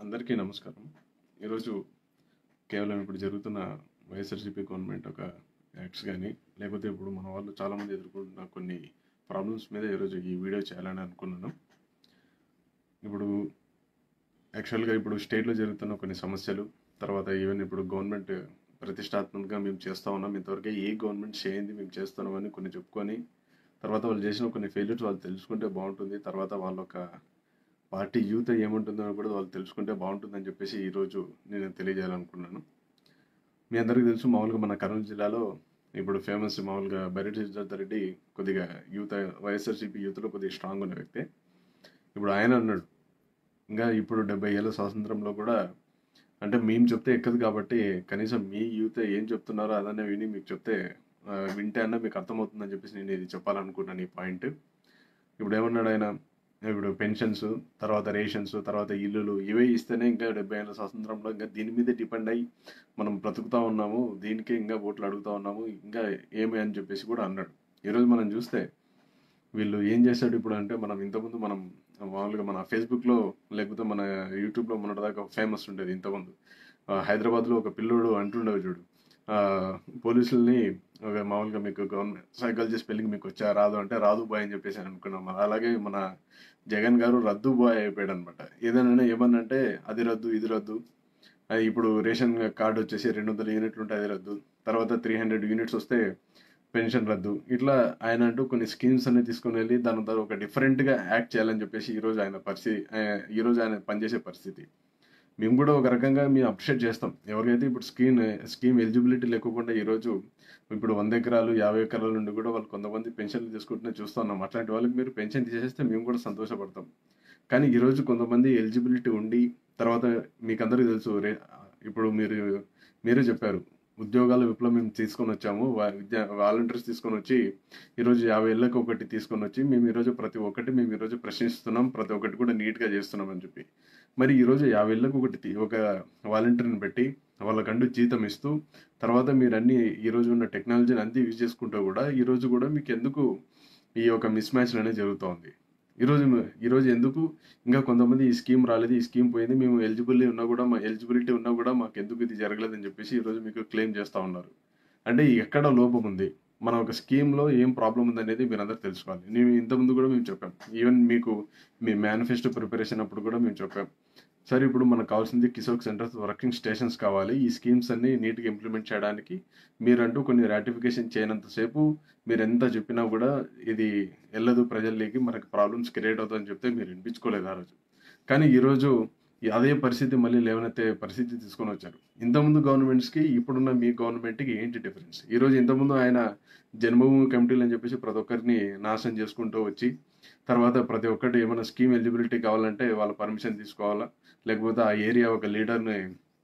అందరికీ నమస్కారం ఈరోజు కేవలం ఇప్పుడు జరుగుతున్న వైఎస్ఆర్సీపీ గవర్నమెంట్ ఒక యాక్ట్స్ కానీ లేకపోతే ఇప్పుడు మన వాళ్ళు చాలామంది ఎదుర్కొంటున్న కొన్ని ప్రాబ్లమ్స్ మీద ఈరోజు ఈ వీడియో చేయాలని అనుకున్నాను ఇప్పుడు యాక్చువల్గా ఇప్పుడు స్టేట్లో జరుగుతున్న కొన్ని సమస్యలు తర్వాత ఈవెన్ ఇప్పుడు గవర్నమెంట్ ప్రతిష్టాత్మకంగా మేము చేస్తూ ఉన్నాం ఇంతవరకు ఏ గవర్నమెంట్ చేయింది మేము చేస్తున్నామని కొన్ని చెప్పుకొని తర్వాత వాళ్ళు చేసిన కొన్ని ఫెయిల్యూర్స్ వాళ్ళు తెలుసుకుంటే బాగుంటుంది తర్వాత వాళ్ళ ఒక పార్టీ యూత్ ఏముంటుందో కూడా వాళ్ళు తెలుసుకుంటే బాగుంటుందని చెప్పేసి ఈరోజు నేను తెలియజేయాలనుకున్నాను మీ అందరికీ తెలుసు మామూలుగా మన కర్నూలు జిల్లాలో ఇప్పుడు ఫేమస్ మామూలుగా బైరెడ్డి సిద్ధార్థ రెడ్డి కొద్దిగా యూత్ వైఎస్ఆర్సీపీ యూత్లో కొద్దిగా స్ట్రాంగ్ ఉన్న వ్యక్తి ఇప్పుడు ఆయన అన్నాడు ఇంకా ఇప్పుడు డెబ్బై ఏళ్ళ స్వాతంత్రంలో కూడా అంటే మేము చెప్తే ఎక్కదు కాబట్టి కనీసం మీ యూత్ ఏం చెప్తున్నారో అదనే విని మీకు చెప్తే ఆ, వింటే అన్న మీకు అర్థమవుతుందని చెప్పేసి నేను ఇది చెప్పాలనుకుంటున్నాను ఈ పాయింట్ ఇప్పుడు ఏమన్నాడు ఆయన ఇప్పుడు పెన్షన్స్ తర్వాత రేషన్స్ తర్వాత ఇల్లులు ఇవే ఇస్తేనే ఇంకా డెబ్బై ఏళ్ళ స్వాతంత్రంలో ఇంకా దీని మీదే డిపెండ్ అయ్యి మనం బ్రతుకుతా ఉన్నాము దీనికే ఇంకా ఓట్లు అడుగుతా ఉన్నాము ఇంకా ఏమి అని చెప్పేసి కూడా అన్నాడు ఈరోజు మనం చూస్తే వీళ్ళు ఏం చేశాడు ఇప్పుడు అంటే మనం ఇంతకుముందు మనం మామూలుగా మన ఫేస్బుక్లో లేకపోతే మన యూట్యూబ్లో మొన్నటిదాకా ఫేమస్ ఉండేది ఇంతకుముందు ఆ, హైదరాబాద్లో ఒక పిల్లోడు అంటుండేవి చూడు ఆ, పోలీసుల్ని ఒక మామూలుగా మీకు గవర్నమెంట్ సైకాలజీ స్పెల్లింగ్ మీకు వచ్చా రాదు అంటే రాదు బాయ్ అని చెప్పేసి అనుకున్నాం అలాగే మన జగన్ గారు రద్దు బాయ్ అయిపోయాడు అనమాట ఏదైనా ఏమన్నంటే అది రద్దు ఇది రద్దు ఆ, ఇప్పుడు రేషన్ కార్డు వచ్చేసి రెండు వందల యూనిట్లు ఉంటే అది రద్దు తర్వాత త్రీ హండ్రెడ్ యూనిట్స్ వస్తే పెన్షన్ రద్దు ఇట్లా ఆయన అంటూ కొన్ని స్కీమ్స్ అన్ని తీసుకొని వెళ్ళి దాని ద్వారా ఒక డిఫరెంట్గా యాక్ట్ చేయాలని చెప్పేసి ఈరోజు ఆయన పరిస్థితి ఆ, ఈరోజు ఆయన పనిచేసే పరిస్థితి మేము కూడా ఒక రకంగా మేము అప్రిషియేట్ చేస్తాం ఎవరికైతే ఇప్పుడు స్కీమ్ స్కీమ్ ఎలిజిబిలిటీ లేకుండా ఈరోజు ఇప్పుడు వంద ఎకరాలు యాభై ఎకరాల నుండి కూడా వాళ్ళు కొంతమంది పెన్షన్లు తీసుకుంటున్నా చూస్తున్నాం అట్లాంటి వాళ్ళకి మీరు పెన్షన్ తీసేస్తే మేము కూడా సంతోషపడతాం కానీ ఈరోజు కొంతమంది ఎలిజిబిలిటీ ఉండి తర్వాత మీకు అందరికీ తెలుసు రే ఇప్పుడు మీరు మీరే చెప్పారు ఉద్యోగాల విప్లవం మేము తీసుకొని వచ్చాము వా- విద్యా వాలంటీర్స్ తీసుకొని వచ్చి ఈరోజు యాభై ఏళ్ళకి ఒకటి తీసుకొని వచ్చి మేము ఈరోజు ప్రతి ఒక్కటి మేము ఈరోజు ప్రశ్నిస్తున్నాం ప్రతి ఒక్కటి కూడా నీట్గా చేస్తున్నాం అని చెప్పి మరి ఈరోజు యాభై ఏళ్ళకి ఒకటి తీ- ఒక వాలంటీర్ని పెట్టి వాళ్ళకంటూ జీతం ఇస్తూ తర్వాత మీరు అన్ని ఈరోజు ఉన్న టెక్నాలజీని అంతా యూజ్ చేసుకుంటూ కూడా ఈరోజు కూడా మీకు ఎందుకు ఈ యొక్క మిస్ మ్యాచ్లు అనేది జరుగుతూ ఉంది ఈరోజు ఈరోజు ఎందుకు ఇంకా కొంతమంది ఈ స్కీమ్ రాలేదు ఈ స్కీమ్ పోయింది మేము ఎలిజిబిలిటీ ఉన్నా కూడా మా ఎలిజిబిలిటీ ఉన్నా కూడా మాకు ఎందుకు ఇది జరగలేదు అని చెప్పేసి ఈరోజు మీకు క్లెయిమ్ చేస్తూ ఉన్నారు అంటే ఎక్కడ లోపం ఉంది మన ఒక స్కీమ్లో ఏం ప్రాబ్లం ఉంది అనేది మీరు అందరూ తెలుసుకోవాలి నేను ఇంతకుముందు కూడా మేము చెప్పాం ఈవెన్ మీకు మీ మేనిఫెస్టో ప్రిపరేషన్ అప్పుడు కూడా మేము చెప్పాం సరే ఇప్పుడు మనకు కావాల్సింది కిసోక్ సెంటర్స్ వర్కింగ్ స్టేషన్స్ కావాలి ఈ స్కీమ్స్ అన్ని నీట్గా ఇంప్లిమెంట్ చేయడానికి మీరంటూ కొన్ని రాటిఫికేషన్ చేయనంతసేపు మీరు ఎంత చెప్పినా కూడా ఇది వెళ్ళదు ప్రజల్లోకి మనకి ప్రాబ్లమ్స్ క్రియేట్ అవుతుందని చెప్తే మీరు వినిపించుకోలేదు ఆ రోజు కానీ ఈరోజు ఈ అదే పరిస్థితి మళ్ళీ లేవనెత్తే పరిస్థితి తీసుకొని వచ్చారు ఇంతకుముందు గవర్నమెంట్స్కి ఇప్పుడున్న మీ గవర్నమెంట్కి ఏంటి డిఫరెన్స్ ఈరోజు ఇంతకుముందు ఆయన జన్మభూమి కమిటీలు అని చెప్పేసి ప్రతి ఒక్కరిని నాశనం చేసుకుంటూ వచ్చి తర్వాత ప్రతి ఒక్కటి ఏమైనా స్కీమ్ ఎలిజిబిలిటీ కావాలంటే వాళ్ళ పర్మిషన్ తీసుకోవాలా లేకపోతే ఆ ఏరియా ఒక లీడర్ని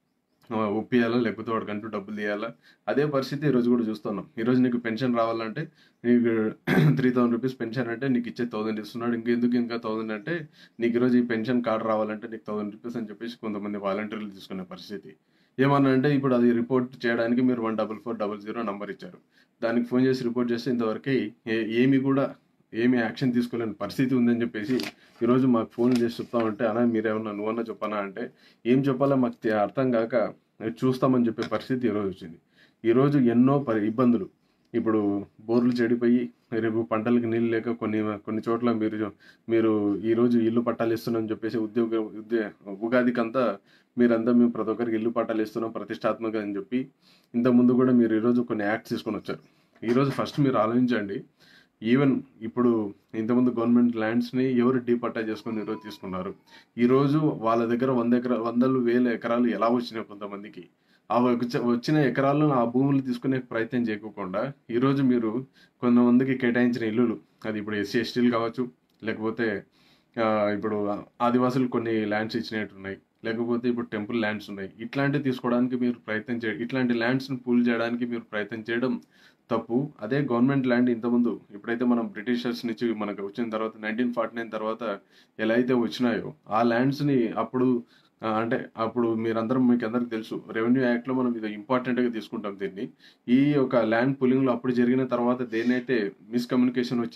ఒప్పియాలా లేకపోతే వాడికంటూ డబ్బులు తీయాలా అదే పరిస్థితి ఈరోజు కూడా చూస్తున్నాం ఈరోజు నీకు పెన్షన్ రావాలంటే నీకు త్రీ థౌసండ్ రూపీస్ పెన్షన్ అంటే నీకు ఇచ్చే థౌసండ్ ఇస్తున్నాడు ఇంకెందుకు ఇంకా థౌసండ్ అంటే నీకు ఈరోజు ఈ పెన్షన్ కార్డు రావాలంటే నీకు థౌసండ్ రూపీస్ అని చెప్పేసి కొంతమంది వాలంటీర్లు తీసుకునే పరిస్థితి ఏమన్నా అంటే ఇప్పుడు అది రిపోర్ట్ చేయడానికి మీరు one double four double zero number ఇచ్చారు దానికి ఫోన్ చేసి రిపోర్ట్ చేస్తే ఇంతవరకు ఏ- ఏమి కూడా ఏమి యాక్షన్ తీసుకోలేని పరిస్థితి ఉందని చెప్పేసి ఈరోజు మాకు ఫోన్ చేసి చెప్తా ఉంటే అన్నా మీరేమన్నా నువ్వన్నా చెప్పనా అంటే ఏం చెప్పాలో మాకు తె- అర్థం కాక చూస్తామని చెప్పే పరిస్థితి ఈరోజు వచ్చింది ఈరోజు ఎన్నో పరి ఇబ్బందులు ఇప్పుడు బోర్లు చెడిపోయి రేపు పంటలకు నీళ్ళు లేక కొన్ని కొన్ని చోట్ల మీరు మీరు ఈరోజు ఇల్లు పట్టాలు ఇస్తున్నామని చెప్పేసి ఉద్యోగ ఉద్య ఉగాదికంతా మీరంతా మేము ప్రతి ఒక్కరికి ఇల్లు పట్టాలు ఇస్తున్నాం ప్రతిష్టాత్మక అని చెప్పి ఇంతకుముందు కూడా మీరు ఈరోజు కొన్ని యాక్ట్స్ తీసుకొని వచ్చారు ఈరోజు ఫస్ట్ మీరు ఆలోచించండి ఈవెన్ ఇప్పుడు ఇంతకుముందు గవర్నమెంట్ ల్యాండ్స్ని ఎవరు డీ పట్టా చేసుకొని ఈరోజు తీసుకున్నారు ఈరోజు వాళ్ళ దగ్గర వంద ఎకరా వందలు వేల ఎకరాలు ఎలా వచ్చినాయి కొంతమందికి ఆ వచ్చ- వచ్చిన ఎకరాలను ఆ భూములు తీసుకునే ప్రయత్నం చేయకోకుండా ఈరోజు మీరు కొంతమందికి కేటాయించిన ఇల్లులు అది ఇప్పుడు ఎస్సీ ఎస్టీలు కావచ్చు లేకపోతే ఆ, ఇప్పుడు ఆదివాసులు కొన్ని ల్యాండ్స్ ఇచ్చినట్టు ఉన్నాయి లేకపోతే ఇప్పుడు టెంపుల్ ల్యాండ్స్ ఉన్నాయి ఇట్లాంటివి తీసుకోవడానికి మీరు ప్రయత్నం చే ఇట్లాంటి ల్యాండ్స్ని పూల్ చేయడానికి మీరు ప్రయత్నం చేయడం తప్పు అదే గవర్నమెంట్ ల్యాండ్ ఇంతకుముందు ఎప్పుడైతే మనం బ్రిటిషర్స్ నుంచి మనకు వచ్చిన తర్వాత నైన్టీన్ ఫార్టీ నైన్ తర్వాత ఎలా అయితే వచ్చినాయో ఆ ల్యాండ్స్ని అప్పుడు ఆ, అంటే అప్పుడు మీరందరం మీకు అందరికి తెలుసు రెవెన్యూ యాక్ట్లో మనం ఇది ఇంపార్టెంట్గా తీసుకుంటాం దీన్ని ఈ యొక్క ల్యాండ్ పులింగ్లో అప్పుడు జరిగిన తర్వాత దేనైతే మిస్కమ్యూనికేషన్ వచ్చి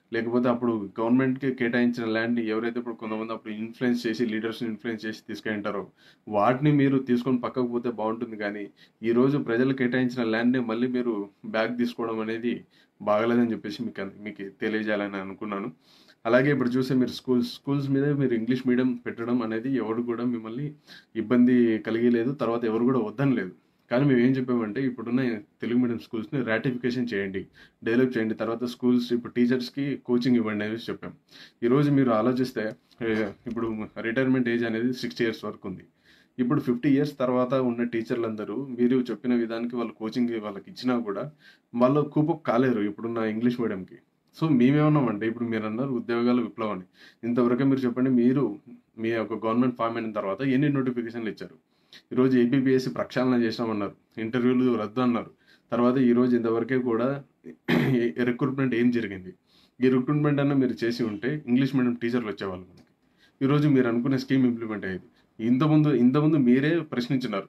లేకపోతే అప్పుడు గవర్నమెంట్కి కేటాయించిన ల్యాండ్ని ఎవరైతే ఇప్పుడు కొంతమంది అప్పుడు ఇన్ఫ్లుయెన్స్ చేసి లీడర్స్ని ఇన్ఫ్లుయెన్స్ చేసి తీసుకెళ్తారో వాటిని మీరు తీసుకొని పక్కకు పోతే బాగుంటుంది కానీ ఈరోజు ప్రజలు కేటాయించిన ల్యాండ్ని మళ్ళీ మీరు బ్యాక్ తీసుకోవడం అనేది బాగలేదని చెప్పేసి మీకు అన్- మీకు తెలియజేయాలని అనుకున్నాను అలాగే ఇప్పుడు చూస్తే మీరు స్కూల్స్ స్కూల్స్ మీద మీరు ఇంగ్లీష్ మీడియం పెట్టడం అనేది ఎవరు కూడా మిమ్మల్ని ఇబ్బంది కలిగలేదు తర్వాత ఎవరు కూడా వద్దని లేదు కానీ మేము ఏం చెప్పామంటే ఇప్పుడున్న తెలుగు మీడియం స్కూల్స్ని రాటిఫికేషన్ చేయండి డెవలప్ చేయండి తర్వాత స్కూల్స్ ఇప్పుడు టీచర్స్కి కోచింగ్ ఇవ్వండి అనేసి చెప్పాం ఈరోజు మీరు ఆలోచిస్తే ఏ, ఇప్పుడు రిటైర్మెంట్ ఏజ్ అనేది సిక్స్టీ ఇయర్స్ వరకు ఉంది ఇప్పుడు ఫిఫ్టీ ఇయర్స్ తర్వాత ఉన్న టీచర్లందరూ మీరు చెప్పిన విధానికి వాళ్ళు కోచింగ్ వాళ్ళకి ఇచ్చినా కూడా వాళ్ళు కూపప్ కాలేరు ఇప్పుడున్న ఇంగ్లీష్ మీడియంకి సో మేమేమన్నామంటే ఇప్పుడు మీరు అన్నారు ఉద్యోగాల విప్లవం అని ఇంతవరకే మీరు చెప్పండి మీరు మీ యొక్క గవర్నమెంట్ ఫామ్ అయిన తర్వాత ఎన్ని నోటిఫికేషన్లు ఇచ్చారు ఈరోజు ఏపీపీఎస్సీ ప్రక్షాళన చేసినామన్నారు ఇంటర్వ్యూలు రద్దు అన్నారు తర్వాత ఈరోజు ఇంతవరకే కూడా రిక్రూట్మెంట్ ఏం జరిగింది ఈ రిక్రూట్మెంట్ అన్న మీరు చేసి ఉంటే ఇంగ్లీష్ మీడియం టీచర్లు వచ్చేవాళ్ళు మనకి ఈరోజు మీరు అనుకునే స్కీమ్ ఇంప్లిమెంట్ అయ్యేది ఇంతకుముందు ఇంతకుముందు మీరే ప్రశ్నించినారు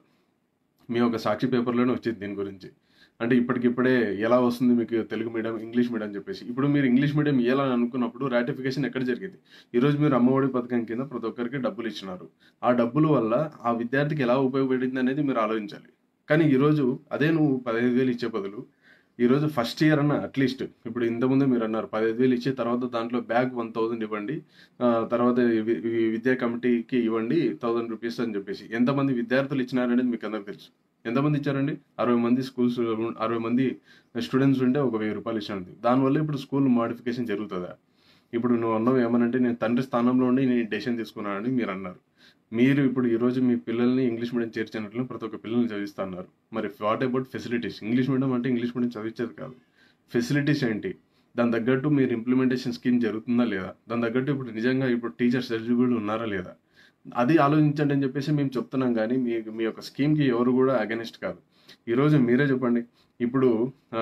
మీ యొక్క సాక్షి పేపర్లోనే వచ్చింది దీని గురించి అంటే ఇప్పటికిప్పుడే ఎలా వస్తుంది మీకు తెలుగు మీడియం ఇంగ్లీష్ మీడియం అని చెప్పేసి ఇప్పుడు మీరు ఇంగ్లీష్ మీడియం ఇవ్వాలని అనుకున్నప్పుడు రాటిఫికేషన్ ఎక్కడ జరిగింది ఈరోజు మీరు అమ్మఒడి పథకం కింద ప్రతి ఒక్కరికి డబ్బులు ఇచ్చినారు ఆ డబ్బుల వల్ల ఆ విద్యార్థికి ఎలా ఉపయోగపడింది అనేది మీరు ఆలోచించాలి కానీ ఈరోజు అదే నువ్వు పదహైదు వేలు ఇచ్చే బదులు ఈరోజు ఫస్ట్ ఇయర్ అన్న అట్లీస్ట్ ఇప్పుడు ఇంతకుముందు మీరు అన్నారు పదహైదు వేలు ఇచ్చి తర్వాత దాంట్లో బ్యాగ్ వన్ థౌజండ్ ఇవ్వండి ఆ, తర్వాత వి- వి- విద్యా కమిటీకి ఇవ్వండి థౌజండ్ రూపీస్ అని చెప్పేసి ఎంతమంది విద్యార్థులు ఇచ్చినారనేది మీకు అందరికి తెలుసు ఎంతమంది ఇచ్చారండి అరవై మంది స్కూల్స్ అరవై మంది స్టూడెంట్స్ ఉంటే ఒక వెయ్యి రూపాయలు ఇచ్చినది దానివల్ల ఇప్పుడు స్కూల్ మాడిఫికేషన్ జరుగుతుందా ఇప్పుడు నువ్వు అన్నావు ఏమనంటే నేను తండ్రి స్థానంలో ఉండి నేను డెసిషన్ తీసుకున్నానని మీరు అన్నారు మీరు ఇప్పుడు ఈరోజు మీ పిల్లల్ని ఇంగ్లీష్ మీడియం చేర్చినట్లు ప్రతి ఒక్క పిల్లల్ని చదివిస్తున్నారు మరి what about facilities English medium అంటే ఇంగ్లీష్ మీడియం చదివించేది కాదు ఫెసిలిటీస్ ఏంటి దాని తగ్గట్టు మీరు ఇంప్లిమెంటేషన్ స్కీమ్ జరుగుతుందా లేదా దాని తగ్గట్టు ఇప్పుడు నిజంగా ఇప్పుడు టీచర్స్ ఎలిజిబుల్ ఉన్నారా లేదా అది ఆలోచించండి అని చెప్పేసి మేము చెప్తున్నాం కానీ మీ మీ యొక్క స్కీమ్కి ఎవరు కూడా అగెనిస్ట్ కాదు ఈరోజు మీరే చెప్పండి ఇప్పుడు ఆ,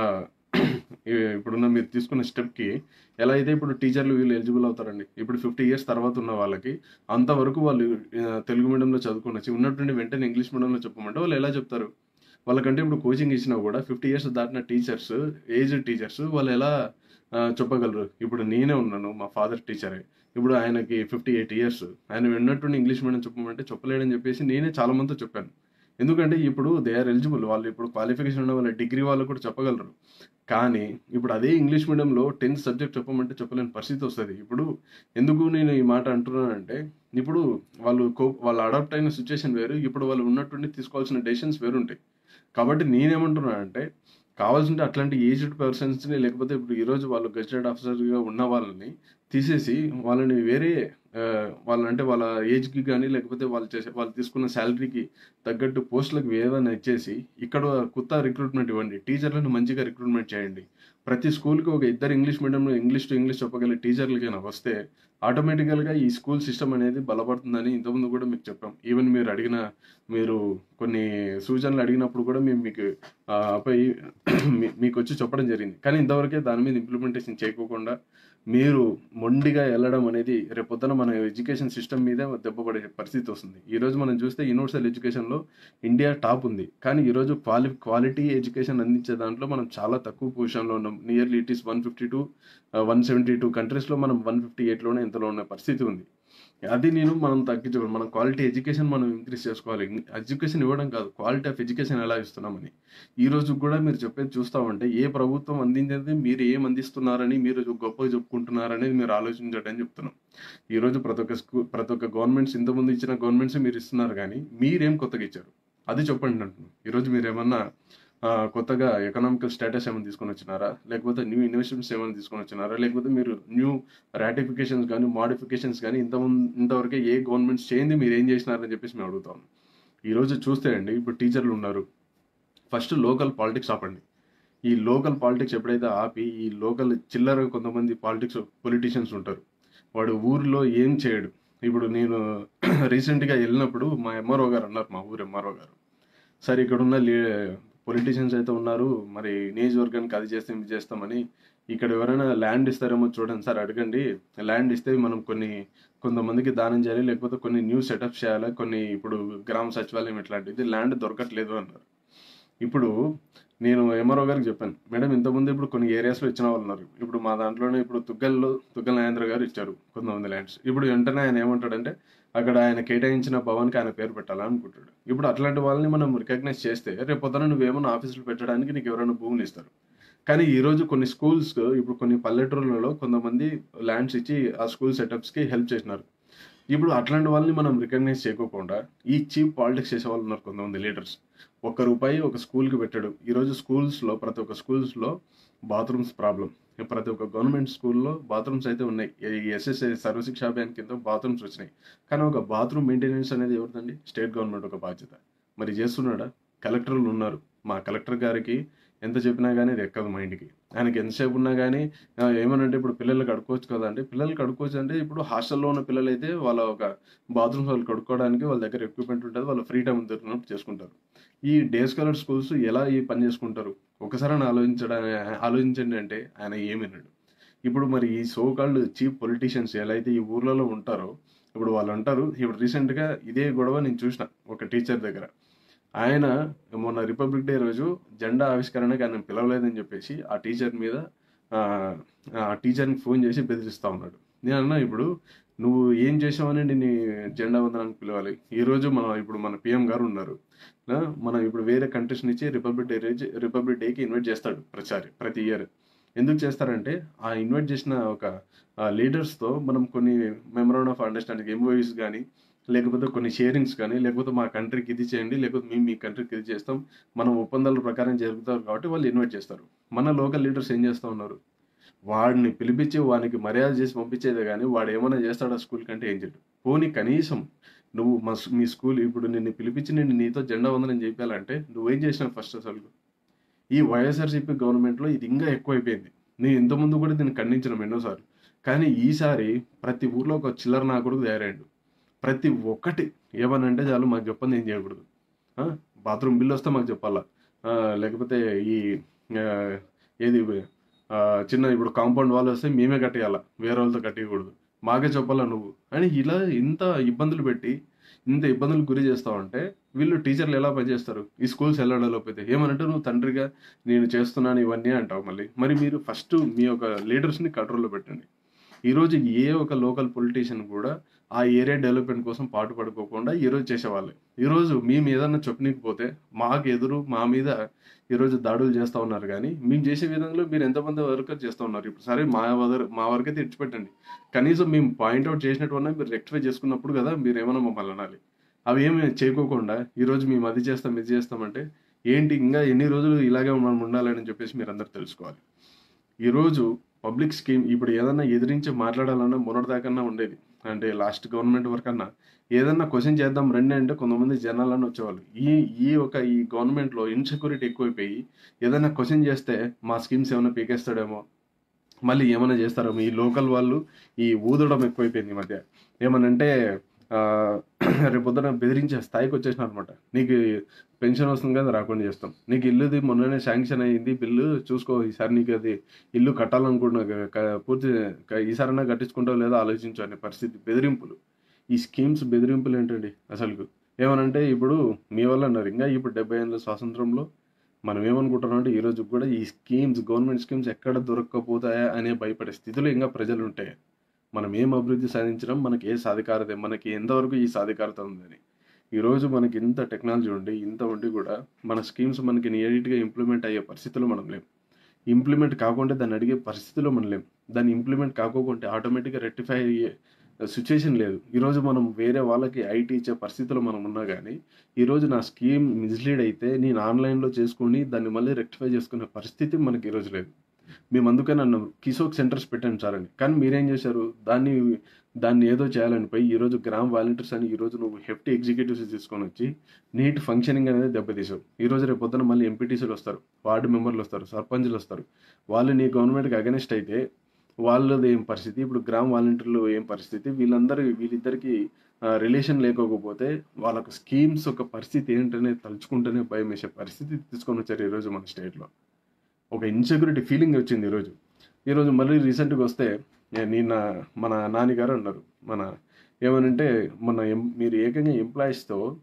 ఈ- ఇప్పుడున్న మీరు తీసుకున్న స్టెప్కి ఎలా అయితే ఇప్పుడు టీచర్లు వీళ్ళు ఎలిజిబుల్ అవుతారండి ఇప్పుడు ఫిఫ్టీ ఇయర్స్ తర్వాత ఉన్న వాళ్ళకి అంతవరకు వాళ్ళు ఆ, తెలుగు మీడియంలో చదువుకుని ఉన్నటువంటి వెంటనే ఇంగ్లీష్ మీడియంలో చెప్పమంటే వాళ్ళు ఎలా చెప్తారు వాళ్ళకంటే ఇప్పుడు కోచింగ్ ఇచ్చినా కూడా ఫిఫ్టీ ఇయర్స్ దాటిన టీచర్స్ ఏజ్ టీచర్స్ వాళ్ళు ఎలా ఆ, చెప్పగలరు ఇప్పుడు నేనే ఉన్నాను మా ఫాదర్ టీచరే ఇప్పుడు ఆయనకి ఫిఫ్టీ ఎయిట్ ఇయర్స్ ఆయన విన్నట్టుండి ఇంగ్లీష్ మీడియం చెప్పమంటే చెప్పలేడని చెప్పేసి నేనే చాలా మందితో చెప్పాను ఎందుకంటే ఇప్పుడు దే ఆర్ ఎలిజిబుల్ వాళ్ళు ఇప్పుడు క్వాలిఫికేషన్ ఉన్న వాళ్ళ డిగ్రీ వాళ్ళు కూడా చెప్పగలరు కానీ ఇప్పుడు అదే ఇంగ్లీష్ మీడియంలో టెన్త్ సబ్జెక్ట్ చెప్పమంటే చెప్పలేని పరిస్థితి వస్తుంది ఇప్పుడు ఎందుకు నేను ఈ మాట అంటున్నానంటే ఇప్పుడు వాళ్ళు కో వాళ్ళు అడాప్ట్ అయిన సిచ్యువేషన్ వేరు ఇప్పుడు వాళ్ళు ఉన్నట్టుండి తీసుకోవాల్సిన డెసిషన్స్ వేరుంటాయి కాబట్టి నేనేమంటున్నానంటే కావాల్సింటే అట్లాంటి ఏజ్డ్ పర్సన్స్ని లేకపోతే ఇప్పుడు ఈరోజు వాళ్ళు గెస్టెడ్ ఆఫీసర్గా ఉన్న వాళ్ళని తీసేసి వాళ్ళని వేరే ఆ, వాళ్ళంటే వాళ్ళ ఏజ్కి కానీ లేకపోతే వాళ్ళు చేసే వాళ్ళు తీసుకున్న శాలరీకి తగ్గట్టు పోస్టులకు ఏదైనా ఇచ్చేసి ఇక్కడ కొత్త రిక్రూట్మెంట్ ఇవ్వండి టీచర్లను మంచిగా రిక్రూట్మెంట్ చేయండి ప్రతి స్కూల్కి ఒక ఇద్దరు ఇంగ్లీష్ మీడియంలో ఇంగ్లీష్ టు ఇంగ్లీష్ చెప్పగలిగే టీచర్లకైనా వస్తే ఆటోమేటికల్గా ఈ స్కూల్ సిస్టమ్ అనేది బలపడుతుందని ఇంతకుముందు కూడా మీకు చెప్పాం ఈవెన్ మీరు అడిగిన మీరు కొన్ని సూచనలు అడిగినప్పుడు కూడా మేము మీకు ఆ, పై మీ- మీకు వచ్చి చెప్పడం జరిగింది కానీ ఇంతవరకే దాని మీద ఇంప్లిమెంటేషన్ చేయకోకుండా మీరు మొండిగా వెళ్ళడం అనేది రేపొద్దున మన ఎడ్యుకేషన్ సిస్టమ్ మీద దెబ్బపడే పరిస్థితి వస్తుంది ఈ రోజు మనం చూస్తే యూనివర్సల్ ఎడ్యుకేషన్లో ఇండియా టాప్ ఉంది కానీ ఈరోజు క్వాలి క్వాలిటీ ఎడ్యుకేషన్ అందించే దాంట్లో మనం చాలా తక్కువ పొజిషన్లో ఉన్నాం nearly it is one fifty two one seventy two కంట్రీస్లో మనం వన్ ఫిఫ్టీ ఎయిట్లోనే ఇంతలో ఉన్న పరిస్థితి ఉంది అది నేను మనం తగ్గించుకోవాలి మనం క్వాలిటీ ఎడ్యుకేషన్ మనం ఇంక్రీజ్ చేసుకోవాలి ఎడ్యుకేషన్ ఇవ్వడం కాదు క్వాలిటీ ఆఫ్ ఎడ్యుకేషన్ ఎలా ఇస్తున్నామని ఈ రోజు కూడా మీరు చెప్పేది చూస్తా ఉంటే ఏ ప్రభుత్వం అందించేది మీరు ఏం అందిస్తున్నారని మీరు గొప్పగా చెప్పుకుంటున్నారనేది మీరు ఆలోచించండి అని చెప్తున్నాం ఈ రోజు ప్రతి ఒక్క స్కూ ప్రతి ఒక్క గవర్నమెంట్స్ ఇంతకుముందు ఇచ్చిన గవర్నమెంట్స్ మీరు ఇస్తున్నారు కానీ మీరేం కొత్తగా ఇచ్చారు అది చెప్పండి అంటున్నాను ఈరోజు మీరు ఏమన్నా ఆ, కొత్తగా ఎకనామికల్ స్టేటస్ ఏమైనా తీసుకొని వచ్చినారా లేకపోతే న్యూ ఇన్వెస్ట్మెంట్స్ ఏమైనా తీసుకొని వచ్చినారా లేకపోతే మీరు న్యూ రాటిఫికేషన్స్ కానీ మాడిఫికేషన్స్ కానీ ఇంతకుముందు ఇంతవరకే ఏ గవర్నమెంట్స్ చేయండి మీరు ఏం చేసినారని చెప్పేసి మేము అడుగుతాం ఈరోజు చూస్తే అండి ఇప్పుడు టీచర్లు ఉన్నారు ఫస్ట్ లోకల్ పాలిటిక్స్ ఆపండి ఈ లోకల్ పాలిటిక్స్ ఎప్పుడైతే ఆపి ఈ లోకల్ చిల్లర కొంతమంది పాలిటిక్స్ పొలిటీషియన్స్ ఉంటారు వాడు ఊరిలో ఏం చేయడు ఇప్పుడు నేను రీసెంట్గా వెళ్ళినప్పుడు మా ఎంఆర్ఓ గారు అన్నారు మా ఊరు ఎంఆర్ఓ గారు సరే ఇక్కడ ఉన్న లీ పొలిటీషియన్స్ అయితే ఉన్నారు మరి నియోజకవర్గానికి అది చేస్తాం ఇది చేస్తామని ఇక్కడ ఎవరైనా ల్యాండ్ ఇస్తారేమో చూడండి సార్ అడగండి ల్యాండ్ ఇస్తే మనం కొన్ని కొంతమందికి దానం చేయాలి లేకపోతే కొన్ని న్యూ సెటప్ చేయాలి కొన్ని ఇప్పుడు గ్రామ సచివాలయం ఇట్లాంటిది ల్యాండ్ దొరకట్లేదు అన్నారు ఇప్పుడు నేను ఎంఆర్ఓ గారికి చెప్పాను మేడం ఇంతకుముందు ఇప్పుడు కొన్ని ఏరియాస్లో ఇచ్చిన వాళ్ళు ఉన్నారు ఇప్పుడు మా దాంట్లోనే ఇప్పుడు తుగ్గల్లో తుగ్గల్ నాగేంద్ర గారు ఇచ్చారు కొంతమంది ల్యాండ్స్ ఇప్పుడు వెంటనే ఆయన ఏమంటాడంటే అక్కడ ఆయన కేటాయించిన భవన్కి ఆయన పేరు పెట్టాలనుకుంటాడు ఇప్పుడు అట్లాంటి వాళ్ళని మనం రికగ్నైజ్ చేస్తే రేపు పొద్దున నువ్వేమన్నా ఆఫీసులు పెట్టడానికి నీకు ఎవరైనా భూములు ఇస్తారు కానీ ఈ రోజు కొన్ని స్కూల్స్ ఇప్పుడు కొన్ని పల్లెటూర్లలో కొంతమంది ల్యాండ్స్ ఇచ్చి ఆ స్కూల్ సెటప్స్కి హెల్ప్ చేసినారు ఇప్పుడు అట్లాంటి వాళ్ళని మనం రికగ్నైజ్ చేయకోకుండా ఈ చీప్ పాలిటిక్స్ చేసే వాళ్ళు ఉన్నారు కొంతమంది లీడర్స్ ఒక్క రూపాయి ఒక స్కూల్కి పెట్టాడు ఈరోజు స్కూల్స్లో ప్రతి ఒక్క స్కూల్స్లో బాత్రూమ్స్ ప్రాబ్లం ప్రతి ఒక్క గవర్నమెంట్ స్కూల్లో బాత్రూమ్స్ అయితే ఉన్నాయి ఈ ఎస్ఎస్ఏ సర్వశిక్ష అభియాన్ కింద బాత్రూమ్స్ వచ్చినాయి కానీ ఒక బాత్రూమ్ మెయింటెనెన్స్ అనేది ఎవరిదండి స్టేట్ గవర్నమెంట్ ఒక బాధ్యత మరి చేస్తున్నాడా కలెక్టర్లు ఉన్నారు మా కలెక్టర్ గారికి ఎంత చెప్పినా కానీ ఇది ఎక్కదు మైండ్కి ఆయనకి ఎంతసేపు ఉన్నా కానీ ఆ, ఏమనంటే ఇప్పుడు పిల్లలు కడుక్కోవచ్చు కదా అంటే పిల్లలు కడుక్కోవచ్చు అంటే ఇప్పుడు హాస్టల్లో ఉన్న పిల్లలు అయితే వాళ్ళ ఒక బాత్రూమ్స్ వాళ్ళు కడుక్కోవడానికి వాళ్ళ దగ్గర ఎక్విప్మెంట్ ఉంటుంది వాళ్ళ ఫ్రీ టైం దొరికినప్పుడు చేసుకుంటారు ఈ డే స్కాలర్ స్కూల్స్ ఎలా ఈ పని చేసుకుంటారు ఒకసారి ఆయన ఆలోచించడానికి ఆలోచించండి అంటే ఆయన ఏమినాడు ఇప్పుడు మరి ఈ సో కాల్డ్ చీఫ్ పొలిటీషియన్స్ ఎలా అయితే ఈ ఊర్లలో ఉంటారో ఇప్పుడు వాళ్ళు అంటారు ఇప్పుడు రీసెంట్గా ఇదే గొడవ నేను చూసిన ఒక టీచర్ దగ్గర ఆయన మొన్న రిపబ్లిక్ డే రోజు జెండా ఆవిష్కరణకి ఆయన పిలవలేదని చెప్పేసి ఆ టీచర్ మీద ఆ, ఆ టీచర్ని ఫోన్ చేసి బెదిరిస్తా ఉన్నాడు నేను అన్నా ఇప్పుడు నువ్వు ఏం చేసావని నేను జెండా వందనానికి పిలవాలి ఈ రోజు మన ఇప్పుడు మన పిఎం గారు ఉన్నారు ఆ, మనం ఇప్పుడు వేరే కంట్రీస్ నుంచి రిపబ్లిక్ డే రోజు రిపబ్లిక్ డేకి ఇన్వైట్ చేస్తాడు ప్రతిసారి ప్రతి ఇయర్ ఎందుకు చేస్తారంటే ఆ ఇన్వైట్ చేసిన ఒక లీడర్స్తో మనం కొన్ని మెమరాండ్ ఆఫ్ అండర్స్టాండింగ్ ఎంఓఈస్ కానీ లేకపోతే కొన్ని షేరింగ్స్ కానీ లేకపోతే మా కంట్రీకి ఇది చేయండి లేకపోతే మేము మీ కంట్రీకి ఇది చేస్తాం మనం ఒప్పందాల ప్రకారం జరుగుతారు కాబట్టి వాళ్ళు ఇన్వైట్ చేస్తారు మన లోకల్ లీడర్స్ ఏం చేస్తూ ఉన్నారు వాడిని పిలిపించి వానికి మర్యాద చేసి పంపించేదే కానీ వాడు ఏమైనా చేస్తాడా స్కూల్ కంటే ఏం చేయడు పోనీ కనీసం నువ్వు మా స్- మీ స్కూల్ ఇప్పుడు నిన్ను పిలిపించి నేను నీతో జెండా వందనం చెప్పాలంటే నువ్వేం చేసినావు ఫస్ట్ అసలు ఈ వైఎస్ఆర్సీపీ గవర్నమెంట్లో ఇది ఇంకా ఎక్కువైపోయింది నేను ఇంతకుముందు కూడా దీన్ని ఖండించిన ఎన్నోసార్లు కానీ ఈసారి ప్రతి ఊర్లో ఒక చిల్లర నా కొడుకు తయారయ్యాడు ప్రతి ఒక్కటి ఏమనంటే చాలు మాకు చెప్పండి ఏం చేయకూడదు ఆ, బాత్రూమ్ బిల్ వస్తే మాకు చెప్పాలా ఆ, లేకపోతే ఈ ఆ, ఏది ఆ, చిన్న ఇప్పుడు కాంపౌండ్ వాళ్ళు వస్తే మేమే కట్టేయాలా వేరే వాళ్ళతో కట్టేయకూడదు మాకే చెప్పాలా నువ్వు అని ఇలా ఇంత ఇబ్బందులు పెట్టి ఇంత ఇబ్బందులకు గురి చేస్తావంటే వీళ్ళు టీచర్లు ఎలా పనిచేస్తారు ఈ స్కూల్స్ ఎలా డెవలప్ అయితే ఏమనంటే నువ్వు తండ్రిగా నేను చేస్తున్నాను ఇవన్నీ అంటావు మళ్ళీ మరి మీరు ఫస్ట్ మీ యొక్క లీడర్స్ని కంట్రోల్లో పెట్టండి ఈరోజు ఏ ఒక లోకల్ పొలిటీషియన్ కూడా ఆ ఏరియా డెవలప్మెంట్ కోసం పాటు పడుకోకుండా ఈరోజు చేసేవాళ్ళు ఈరోజు మేము ఏదన్నా చెప్పనీకపోతే మాకు ఎదురు మా మీద ఈరోజు దాడులు చేస్తూ ఉన్నారు కానీ మేము చేసే విధంగా మీరు ఎంతమంది వరకు చేస్తూ ఉన్నారు ఇప్పుడు సరే మా వదర్ మా వరకు అయితే ఇచ్చిపెట్టండి కనీసం మేము పాయింట్అవుట్ చేసినట్టున్నా మీరు రెక్టిఫై చేసుకున్నప్పుడు కదా మీరు ఏమైనా మమ్మల్ని అనాలి అవి ఏమి చేయకోకుండా ఈరోజు మేము అది చేస్తాం ఇది చేస్తామంటే ఏంటి ఇంకా ఎన్ని రోజులు ఇలాగే మనం ఉండాలని చెప్పేసి మీరు అందరు తెలుసుకోవాలి ఈరోజు పబ్లిక్ స్కీమ్ ఇప్పుడు ఏదన్నా ఎదిరించి మాట్లాడాలన్నా మొన్నటిదాకన్నా ఉండేది అంటే లాస్ట్ గవర్నమెంట్ వరకు అన్నా ఏదన్నా క్వశ్చన్ చేద్దాం రండి అంటే కొంతమంది జనాలని వచ్చేవాళ్ళు ఈ ఈ ఒక ఈ గవర్నమెంట్లో ఇన్సెక్యూరిటీ ఎక్కువైపోయి ఏదైనా క్వశ్చన్ చేస్తే మా స్కీమ్స్ ఏమైనా పీకేస్తాడేమో మళ్ళీ ఏమైనా చేస్తారేమో ఈ లోకల్ వాళ్ళు ఈ ఊదడం ఎక్కువైపోయింది ఈ మధ్య ఏమనంటే ఆ, రేపొద్దున బెదిరించే స్థాయికి వచ్చేసినారు అనమాట నీకు పెన్షన్ వస్తుంది కదా రాకుండా చేస్తాం నీకు ఇల్లుది మొన్ననే శాంక్షన్ అయ్యింది బిల్లు చూసుకో ఈసారి నీకు అది ఇల్లు కట్టాలనుకుంటున్నా క- క- పూర్తి క- ఈసారైనా కట్టించుకుంటావు లేదా ఆలోచించు అనే పరిస్థితి బెదిరింపులు ఈ స్కీమ్స్ బెదిరింపులు ఏంటండి అసలు ఏమనంటే ఇప్పుడు మీ వల్ల అన్నారు ఇంకా ఇప్పుడు డెబ్బై ఏళ్ళ స్వాతంత్రంలో మనం ఏమనుకుంటున్నాం అంటే ఈ రోజు కూడా ఈ స్కీమ్స్ గవర్నమెంట్ స్కీమ్స్ ఎక్కడ దొరక్కపోతాయా అనే భయపడే స్థితిలో ఇంకా ప్రజలు ఉంటాయి మనం ఏం అభివృద్ధి సాధించడం మనకి ఏ సాధికారత మనకి ఎంతవరకు ఈ సాధికారత ఉందని ఈరోజు మనకి ఇంత టెక్నాలజీ ఉండి ఇంత ఉండి కూడా మన స్కీమ్స్ మనకి నీట్గా ఇంప్లిమెంట్ అయ్యే పరిస్థితిలో మనం లేం ఇంప్లిమెంట్ కాకుండా దాన్ని అడిగే పరిస్థితిలో మనం లేం దాన్ని ఇంప్లిమెంట్ కాకోకుంటే ఆటోమేటిక్గా రెక్టిఫై అయ్యే సిచ్యుయేషన్ లేదు ఈరోజు మనం వేరే వాళ్ళకి ఐటీ ఇచ్చే పరిస్థితిలో మనం ఉన్నా కానీ ఈరోజు నా స్కీమ్ మిస్లీడ్ అయితే నేను ఆన్లైన్లో చేసుకొని దాన్ని మళ్ళీ రెక్టిఫై చేసుకునే పరిస్థితి మనకి ఈరోజు లేదు మేము అందుకే నన్ను కిసోక్ సెంటర్స్ పెట్టండి సార్ అని కానీ మీరేం చేశారు దాన్ని దాన్ని ఏదో చేయాలని పోయి ఈరోజు గ్రామ్ వాలంటీర్స్ అని ఈరోజు నువ్వు హెఫ్టీ ఎగ్జిక్యూటివ్స్ తీసుకొని వచ్చి నీట్ ఫంక్షనింగ్ అనేది దెబ్బతీసావు ఈ రోజు రేపు పొద్దున మళ్ళీ ఎంపీటీసీలు వస్తారు వార్డు మెంబర్లు వస్తారు సర్పంచ్లు వస్తారు వాళ్ళు నీ గవర్నమెంట్కి అగెనిస్ట్ అయితే వాళ్ళది ఏం పరిస్థితి ఇప్పుడు గ్రామ వాలంటీర్లు ఏం పరిస్థితి వీళ్ళందరూ వీళ్ళిద్దరికి రిలేషన్ లేకపోతే వాళ్ళకు స్కీమ్స్ ఒక పరిస్థితి ఏంటనే తలుచుకుంటేనే భయం వేసే పరిస్థితి తీసుకొని వచ్చారు ఈరోజు మన స్టేట్లో ఒక ఇన్సెక్యూరిటీ ఫీలింగ్ వచ్చింది ఈరోజు ఈరోజు మళ్ళీ రీసెంట్గా వస్తే ఏ- నిన్న మన నాన్నగారు అన్నారు మన ఏమనంటే మన ఎం మీరు ఏకంగా ఎంప్లాయీస్తో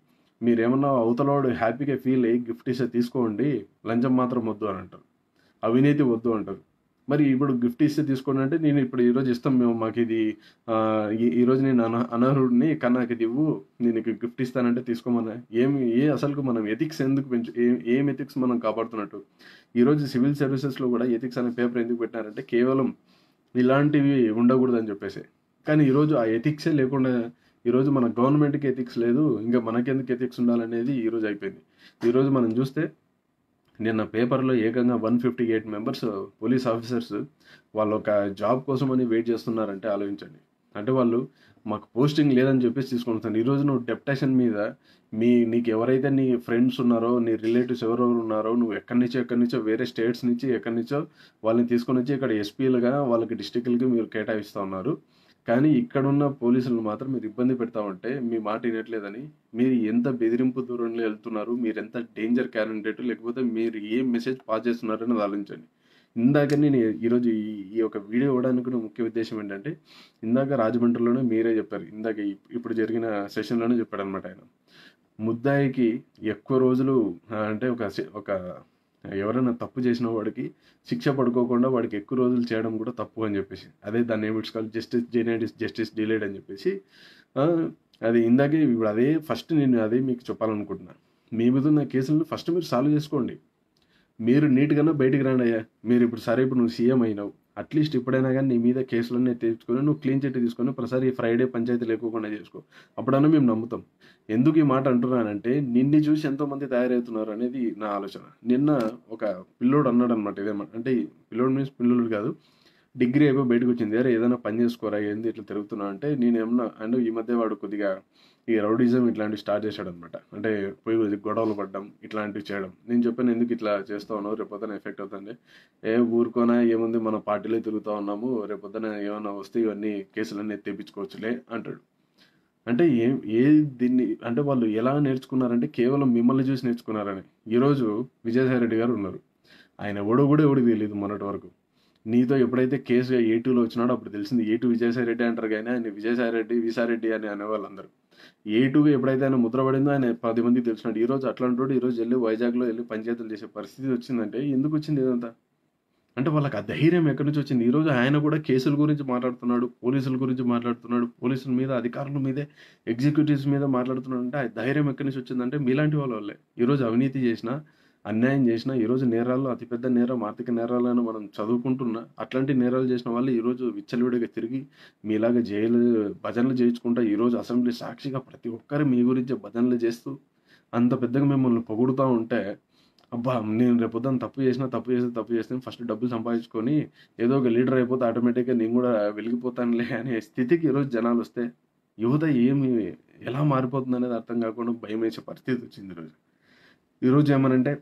మీరేమన్నా అవతలవాడు హ్యాపీగా ఫీల్ అయ్యి గిఫ్ట్ ఇస్తే తీసుకోండి లంచం మాత్రం వద్దు అని అంటారు అవినీతి వద్దు అంటారు మరి ఇప్పుడు గిఫ్ట్ ఇస్తే తీసుకోండి అంటే నేను ఇప్పుడు ఈరోజు ఇస్తాం మేము మాకు ఇది ఆ, ఈ- ఈరోజు నేను అన అనర్హుడిని కానీ నాకు ఇది ఇవ్వు నేను నీకు గిఫ్ట్ ఇస్తానంటే తీసుకోమన్నా ఏమి ఏ అసలు మనం ఎథిక్స్ ఎందుకు పెంచు ఏ- ఏం ఎథిక్స్ మనం కాపాడుతున్నట్టు ఈరోజు సివిల్ సర్వీసెస్లో కూడా ఎథిక్స్ అనే పేపర్ ఎందుకు పెట్టినారంటే కేవలం ఇలాంటివి ఉండకూడదని చెప్పేసి కానీ ఈరోజు ఆ ఎథిక్సే లేకుండా ఈరోజు మన గవర్నమెంట్కి ఎథిక్స్ లేదు ఇంకా మనకెందుకు ఎథిక్స్ ఉండాలనేది ఈరోజు అయిపోయింది ఈరోజు మనం చూస్తే నిన్న పేపర్లో ఏకంగా one fifty eight members police officers వాళ్ళు ఒక జాబ్ కోసమని వెయిట్ చేస్తున్నారంటే ఆలోచించండి అంటే వాళ్ళు మాకు పోస్టింగ్ లేదని చెప్పేసి తీసుకుంటాను ఈరోజు నువ్వు డెప్టేషన్ మీద మీ నీకు ఎవరైతే నీ ఫ్రెండ్స్ ఉన్నారో నీ రిలేటివ్స్ ఎవరెవరు ఉన్నారో నువ్వు ఎక్కడి నుంచో ఎక్కడి నుంచో వేరే స్టేట్స్ నుంచి ఎక్కడి నుంచో వాళ్ళని తీసుకొని వచ్చి ఇక్కడ ఎస్పీలుగా వాళ్ళకి డిస్టిక్లకి మీరు కేటాయిస్తూ ఉన్నారు కానీ ఇక్కడున్న పోలీసులను మాత్రం మీరు ఇబ్బంది పెడతా ఉంటే మీ మాట వినట్లేదని మీరు ఎంత బెదిరింపు దూరంలో వెళ్తున్నారు మీరు ఎంత డేంజర్ క్యాండిడేట్ లేకపోతే మీరు ఏ మెసేజ్ పాస్ చేస్తున్నారు అనేది ఆలోచించండి ఇందాక నేను ఈరోజు ఈ ఈ యొక్క వీడియో ఇవ్వడానికి కూడా ముఖ్య ఉద్దేశం ఏంటంటే ఇందాక రాజమండ్రిలోనే మీరే చెప్పారు ఇందాక ఇప్- ఇప్పుడు జరిగిన సెషన్లోనే చెప్పాడు అనమాట ఆయన ముద్దాయికి ఎక్కువ రోజులు ఆ, అంటే ఒక శి- ఒక ఎవరైనా తప్పు చేసిన వాడికి శిక్ష పడుకోకుండా వాడికి ఎక్కువ రోజులు చేయడం కూడా తప్పు అని చెప్పేసి అదే దాన్ని ఏమిటి జస్టిస్ జెనైడ్ జస్టిస్ డిలేడ్ అని చెప్పేసి ఆ, అది ఇందాకే ఇప్పుడు అదే ఫస్ట్ నేను అదే మీకు చెప్పాలనుకుంటున్నా మీ మీద ఉన్న కేసులను ఫస్ట్ మీరు సాల్వ్ చేసుకోండి మీరు నీట్గానే బయటికి రండి అయ్యా మీరు ఇప్పుడు సరే ఇప్పుడు నువ్వు సీఎం అయినావు అట్లీస్ట్ ఇప్పుడైనా కానీ నీ మీద కేసులన్నీ తెచ్చుకొని నువ్వు క్లీన్ చిట్ తీసుకొని ప్రతిసారి ఫ్రైడే పంచాయతీ లేకోకుండా చేసుకో అప్పుడన్నా మేము నమ్ముతాం ఎందుకు ఈ మాట అంటున్నానంటే నిన్ను చూసి ఎంతోమంది తయారవుతున్నారు అనేది నా ఆలోచన నిన్న ఒక పిల్లోడు అన్నాడు అనమాట ఇదేమో అంటే ఈ పిల్లోడు మీన్స్ పిల్లోడు కాదు డిగ్రీ అయిపోయి బయటకు వచ్చింది అరే ఏదైనా పని చేసుకోరా ఏంది ఇట్లా తిరుగుతున్నా అంటే నేను ఏమన్నా అంటే ఈ మధ్య వాడు కొద్దిగా ఈ రౌడిజం ఇట్లాంటివి స్టార్ట్ చేశాడు అనమాట అంటే పోయి కొద్దిగా గొడవలు పడ్డం ఇట్లాంటివి చేయడం నేను చెప్పాను ఎందుకు ఇట్లా చేస్తా ఉన్నావు రేపొద్దున ఎఫెక్ట్ అవుతుంది ఏ ఊరుకోనా ఏముంది మన పార్టీలో తిరుగుతూ ఉన్నాము రేపొద్దున ఏమైనా వస్తే ఇవన్నీ కేసులన్నీ తెప్పించుకోవచ్చులే అంటాడు అంటే ఏ ఏ దీన్ని అంటే వాళ్ళు ఎలా నేర్చుకున్నారంటే కేవలం మిమ్మల్ని చూసి నేర్చుకున్నారని ఈరోజు విజయసాయి రెడ్డి గారు ఉన్నారు ఆయన ఎవడో కూడా ఎవడికి తెలియదు మొన్నటి వరకు నీతో ఎప్పుడైతే కేసు ఏ టూలో వచ్చినాడో అప్పుడు తెలిసింది ఏ టూ విజయసాయి రెడ్డి అంటారు కానీ ఆయన విజయసాయి రెడ్డి విసారెడ్డి అని అనేవాళ్ళు అందరూ ఏ టూగా ఎప్పుడైతే ఆయన ముద్ర పడిందో ఆయన పది మందికి తెలిసినాడు ఈ రోజు అట్లాంటి వాడు ఈ రోజు వెళ్ళి వైజాగ్లో వెళ్ళి పంచాయతీలు చేసే పరిస్థితి వచ్చిందంటే ఎందుకు వచ్చింది ఇదంతా అంటే వాళ్ళకి ఆ ధైర్యం ఎక్కడి నుంచి వచ్చింది ఈరోజు ఆయన కూడా కేసుల గురించి మాట్లాడుతున్నాడు పోలీసుల గురించి మాట్లాడుతున్నాడు పోలీసుల మీద అధికారుల మీదే ఎగ్జిక్యూటివ్స్ మీద మాట్లాడుతున్నాడు అంటే ఆ ధైర్యం ఎక్కడి నుంచి వచ్చిందంటే మీలాంటి వాళ్ళ వల్లే ఈరోజు అవినీతి చేసినా అన్యాయం చేసినా ఈరోజు నేరాల్లో అతిపెద్ద నేరం ఆర్థిక నేరాలను మనం చదువుకుంటున్నా అట్లాంటి నేరాలు చేసిన వాళ్ళు ఈరోజు విచ్చలవిడిగా తిరిగి మీలాగా జైలు భజనలు చేయించుకుంటా ఈరోజు అసెంబ్లీ సాక్షిగా ప్రతి ఒక్కరు మీ గురించి భజనలు చేస్తూ అంత పెద్దగా మిమ్మల్ని పొగుడుతూ ఉంటే అబ్బా నేను రేపొద్దున తప్పు చేసినా తప్పు చేస్తే తప్పు చేస్తే ఫస్ట్ డబ్బులు సంపాదించుకొని ఏదో ఒక లీడర్ అయిపోతే ఆటోమేటిక్గా నేను కూడా వెలిగిపోతానులే అనే స్థితికి ఈరోజు జనాలు వస్తే యువత ఏమి ఎలా మారిపోతుంది అనేది అర్థం కాకుండా భయం వేసే పరిస్థితి వచ్చింది ఈరోజు ఈరోజు ఏమనంటే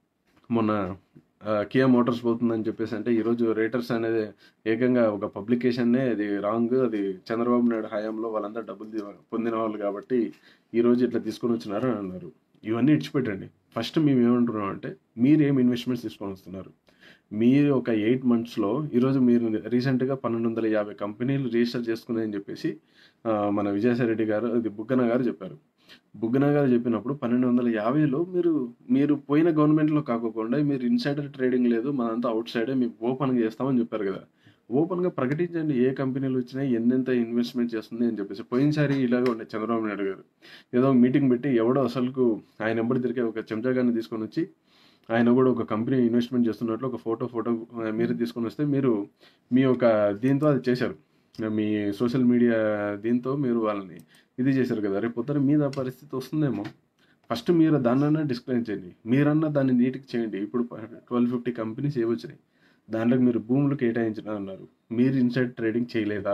మొన్న ఆ, కియా మోటార్స్ పోతుందని చెప్పేసి అంటే ఈరోజు రేటర్స్ అనేది ఏకంగా ఒక పబ్లికేషన్నే అది రాంగ్ అది చంద్రబాబు నాయుడు హయాంలో వాళ్ళందరూ డబ్బులు తీ- పొందిన వాళ్ళు కాబట్టి ఈరోజు ఇట్లా తీసుకొని వచ్చినారు అని అన్నారు ఇవన్నీ ఇచ్చిపెట్టండి ఫస్ట్ మేము ఏమంటున్నాం అంటే మీరు ఏం ఇన్వెస్ట్మెంట్స్ తీసుకొని వస్తున్నారు మీరు ఒక ఎయిట్ మంత్స్లో ఈరోజు మీరు రీసెంట్గా పన్నెండు వందల యాభై కంపెనీలు రిజిస్టర్ చేసుకున్నాయని చెప్పేసి ఆ, మన విజయసాయి రెడ్డి గారు ఇది బుగ్గన గారు చెప్పారు బుగ్గన గారు చెప్పినప్పుడు పన్నెండు వందల యాభైలో మీరు మీరు పోయిన గవర్నమెంట్లో కాకోకుండా మీరు ఇన్సైడర్ ట్రేడింగ్ లేదు మనంతా అవుట్ సైడే మీకు ఓపెన్గా చేస్తామని చెప్పారు కదా ఓపెన్గా ప్రకటించండి ఏ కంపెనీలు వచ్చినాయి ఎన్నెంత ఇన్వెస్ట్మెంట్ చేస్తుంది అని చెప్పేసి పోయినసారి ఇలాగే ఉండే చంద్రబాబు నాయుడు గారు ఏదో మీటింగ్ పెట్టి ఎవడో అసలుకు ఆయన ఎంబడి తిరిగే ఒక చెంచాగాన్ని తీసుకొని వచ్చి ఆయన కూడా ఒక కంపెనీ ఇన్వెస్ట్మెంట్ చేస్తున్నట్లు ఒక ఫోటో ఫోటో మీరు తీసుకొని వస్తే మీరు మీ యొక్క దీంతో అది చేశారు మీ సోషల్ మీడియా దీంతో మీరు వాళ్ళని ఇది చేశారు కదా రేపు పొద్దున మీద ఆ పరిస్థితి వస్తుందేమో ఫస్ట్ మీరు దాన్నన్నా డిస్క్లైన్ చేయండి మీరన్నా దాన్ని నీట్గా చేయండి ఇప్పుడు ట్వెల్వ్ ఫిఫ్టీ కంపెనీస్ ఏ వచ్చినాయి దాంట్లోకి మీరు భూములు కేటాయించిన అన్నారు మీరు ఇన్సైడ్ ట్రేడింగ్ చేయలేదా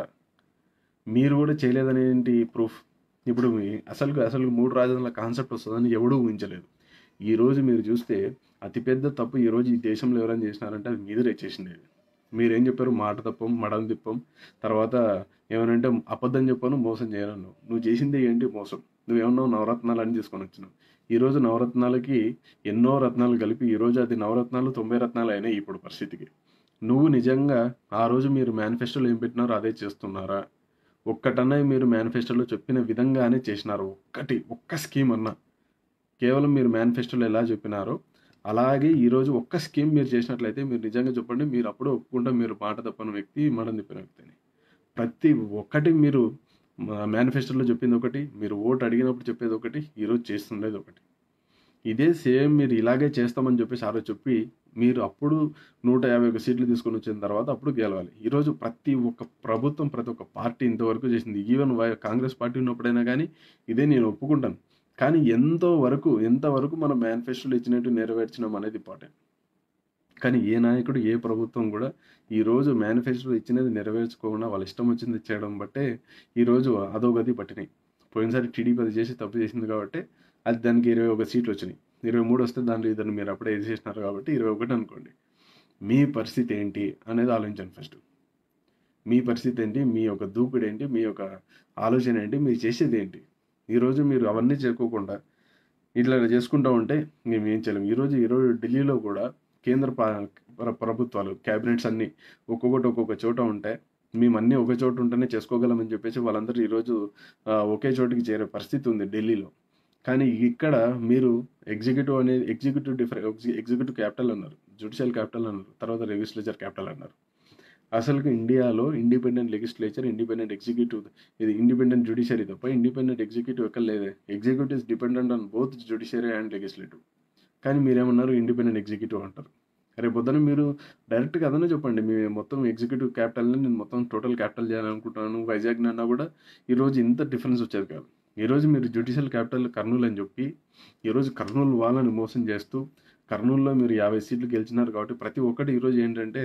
మీరు కూడా చేయలేదని ఏంటి ప్రూఫ్ ఇప్పుడు మీ- అసలు అసలు మూడు రాజధానుల కాన్సెప్ట్ వస్తుందని ఎవడూ ఊహించలేదు ఈ రోజు మీరు చూస్తే అతిపెద్ద తప్పు ఈ రోజు ఈ దేశంలో ఎవరైనా చేసినారంటే అది మీదరే చేసింది మీరేం చెప్పారు మాట తప్పం మడం తిప్పం తర్వాత ఏమనంటే అబద్ధం చెప్పాను మోసం చేయను నువ్వు చేసింది ఏంటి మోసం నువ్వేమన్నావు నవరత్నాలు అని తీసుకొని వచ్చినావు ఈ రోజు నవరత్నాలకి ఎన్నో రత్నాలు కలిపి ఈ రోజు అది నవరత్నాలు తొంభై రత్నాలు అయినాయి ఇప్పుడు పరిస్థితికి నువ్వు నిజంగా ఆ రోజు మీరు మేనిఫెస్టోలో ఏం పెట్టినారో అదే చేస్తున్నారా ఒక్కటన్నా మీరు మేనిఫెస్టోలో చెప్పిన విధంగానే చేసినారు ఒక్కటి ఒక్క స్కీమ్ అన్నా కేవలం మీరు మేనిఫెస్టోలో ఎలా చెప్పినారో అలాగే ఈరోజు ఒక్క స్కీమ్ మీరు చేసినట్లయితే మీరు నిజంగా చెప్పండి మీరు అప్పుడు ఒప్పుకుంటే మీరు మాట తప్పని వ్యక్తి మాట తిప్పిన వ్యక్తిని ప్రతి ఒక్కటి మీరు మేనిఫెస్టోలో చెప్పింది ఒకటి మీరు ఓటు అడిగినప్పుడు చెప్పేది ఒకటి ఈరోజు చేస్తుండేది ఒకటి ఇదే సేమ్ మీరు ఇలాగే చేస్తామని చెప్పేసి ఆ రోజు చెప్పి మీరు అప్పుడు నూట యాభై ఒక సీట్లు తీసుకొని వచ్చిన తర్వాత అప్పుడు గెలవాలి ఈరోజు ప్రతి ఒక్క ప్రభుత్వం ప్రతి ఒక్క పార్టీ ఇంతవరకు చేసింది ఈవెన్ వై- కాంగ్రెస్ పార్టీ ఉన్నప్పుడైనా కానీ ఇదే నేను ఒప్పుకుంటాను కానీ ఎంతో వరకు ఎంతవరకు మనం మేనిఫెస్టోలో ఇచ్చినట్టు నెరవేర్చినాం అనేది ఇంపార్టెంట్ కానీ ఏ నాయకుడు ఏ ప్రభుత్వం కూడా ఈరోజు మేనిఫెస్టోలో ఇచ్చినది నెరవేర్చుకోకుండా వాళ్ళ ఇష్టం వచ్చింది చేయడం బట్టే ఈరోజు అధోగతి పట్టినాయి పోయినసారి టీడీపీ అది చేసి తప్పు చేసింది కాబట్టి అది దానికి ఇరవై ఒక సీట్లు వచ్చినాయి ఇరవై మూడు వస్తే దాంట్లో ఇద్దరు మీరు అప్పుడే ఇది చేసినారు కాబట్టి ఇరవై ఒకటి అనుకోండి మీ పరిస్థితి ఏంటి అనేది ఆలోచించండి ఫస్ట్ మీ పరిస్థితి ఏంటి మీ యొక్క దూకుడు ఏంటి మీ యొక్క ఆలోచన ఏంటి మీరు చేసేది ఏంటి ఈరోజు మీరు అవన్నీ చేసుకోకుండా ఇట్లా చేసుకుంటూ ఉంటే మేము ఏం చేయలేము ఈరోజు ఈరోజు ఢిల్లీలో కూడా కేంద్ర ప్ర- ప్ర- ప్రభుత్వాలు క్యాబినెట్స్ అన్నీ ఒక్కొక్కటి ఒక్కొక్క చోట ఉంటే మేము అన్నీ ఒక చోట ఉంటేనే చేసుకోగలమని చెప్పేసి వాళ్ళందరూ ఈరోజు ఆ, ఒకే చోటికి చేరే పరిస్థితి ఉంది ఢిల్లీలో కానీ ఇక్కడ మీరు ఎగ్జిక్యూటివ్ అనేది ఎగ్జిక్యూటివ్ డిఫరెంట్ ఎగ్జిక్యూటివ్ క్యాపిటల్ అన్నారు జుడిషియల్ క్యాపిటల్ అన్నారు తర్వాత లెజిస్లేచర్ క్యాపిటల్ అన్నారు అసలు ఇండియాలో ఇండిపెండెంట్ లెజిస్లేచర్ ఇండిపెండెంట్ ఎగ్జిక్యూటివ్ ఇది ఇండిపెండెంట్ జుడిషియరీ తప్ప ఇండిపెండెంట్ ఎగ్జిక్యూటివ్ ఎక్కడ లేదే executive is dependent on both judiciary and legislative కానీ మీరేమన్నారు ఇండిపెండెంట్ ఎగ్జిక్యూటివ్ అంటారు రేపు పొద్దున మీరు డైరెక్ట్గా అదనే చెప్పండి మీ మొత్తం ఎగ్జిక్యూటివ్ క్యాపిటల్ని నేను మొత్తం టోటల్ క్యాపిటల్ చేయాలనుకుంటున్నాను వైజాగ్ అన్నా కూడా ఈరోజు ఇంత డిఫరెన్స్ వచ్చేది కాదు ఈరోజు మీరు జ్యుడిషియల్ క్యాపిటల్ కర్నూలు అని చెప్పి ఈరోజు కర్నూలు వాళ్ళని మోసం చేస్తూ కర్నూలులో మీరు యాభై సీట్లు గెలిచినారు కాబట్టి ప్రతి ఒక్కటి ఈరోజు ఏంటంటే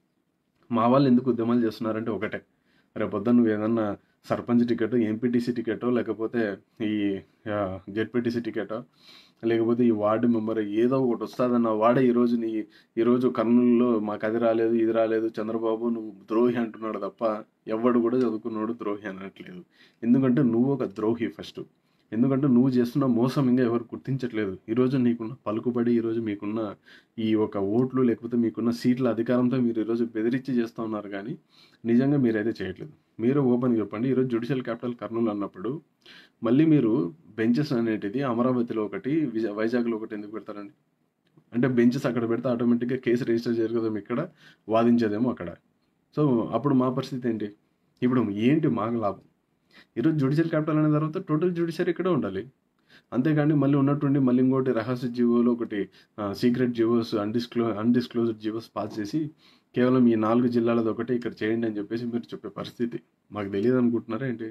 మా వాళ్ళు ఎందుకు ఉద్యమాలు చేస్తున్నారంటే ఒకటే రేపు పొద్దున్న నువ్వు ఏదన్నా సర్పంచ్ టికెట్ ఎంపీటీసీ టికెటో లేకపోతే ఈ జెడ్పీటీసీ టికెటో లేకపోతే ఈ వార్డు మెంబర్ ఏదో ఒకటి వస్తుందన్న వాడే ఈరోజు నీ ఈరోజు కర్నూలులో మాకు అది రాలేదు ఇది రాలేదు చంద్రబాబు నువ్వు ద్రోహి అంటున్నాడు తప్ప ఎవడు కూడా చదువుకున్నాడు ద్రోహి అనట్లేదు ఎందుకంటే నువ్వు ఒక ద్రోహి ఫస్ట్ ఎందుకంటే నువ్వు చేస్తున్న మోసం ఇంకా ఎవరు గుర్తించట్లేదు ఈరోజు నీకున్న పలుకుబడి ఈరోజు మీకున్న ఈ ఒక ఓట్లు లేకపోతే మీకున్న సీట్ల అధికారంతో మీరు ఈరోజు బెదిరించి చేస్తూ ఉన్నారు కానీ నిజంగా మీరైతే చేయట్లేదు మీరు ఓపెన్ చెప్పండి ఈరోజు జ్యుడిషియల్ క్యాపిటల్ కర్నూలు అన్నప్పుడు మళ్ళీ మీరు బెంచెస్ అనేటిది అమరావతిలో ఒకటి విజ వైజాగ్లో ఒకటి ఎందుకు పెడతారండి అంటే బెంచెస్ అక్కడ పెడితే ఆటోమేటిక్గా కేసు రిజిస్టర్ జరుగుతాం ఇక్కడ వాదించేదేమో అక్కడ సో అప్పుడు మా పరిస్థితి ఏంటి ఇప్పుడు ఏంటి మాకు లాభం ఈరోజు జ్యుడిషియల్ క్యాపిటల్ అనే తర్వాత టోటల్ జ్యుడిషియరీ ఇక్కడే ఉండాలి అంతేకాని మళ్ళీ ఉన్నట్టుండి మళ్ళీ ఇంకోటి రహస్య జీవోలో ఒకటి సీక్రెట్ జీవోస్ అన్డిస్క్లో అన్డిస్క్లోజ్డ్ జీవోస్ పాస్ చేసి కేవలం ఈ నాలుగు జిల్లాలది ఒకటి ఇక్కడ చేయండి అని చెప్పేసి మీరు చెప్పే పరిస్థితి మాకు తెలియదు అనుకుంటున్నారా ఏంటి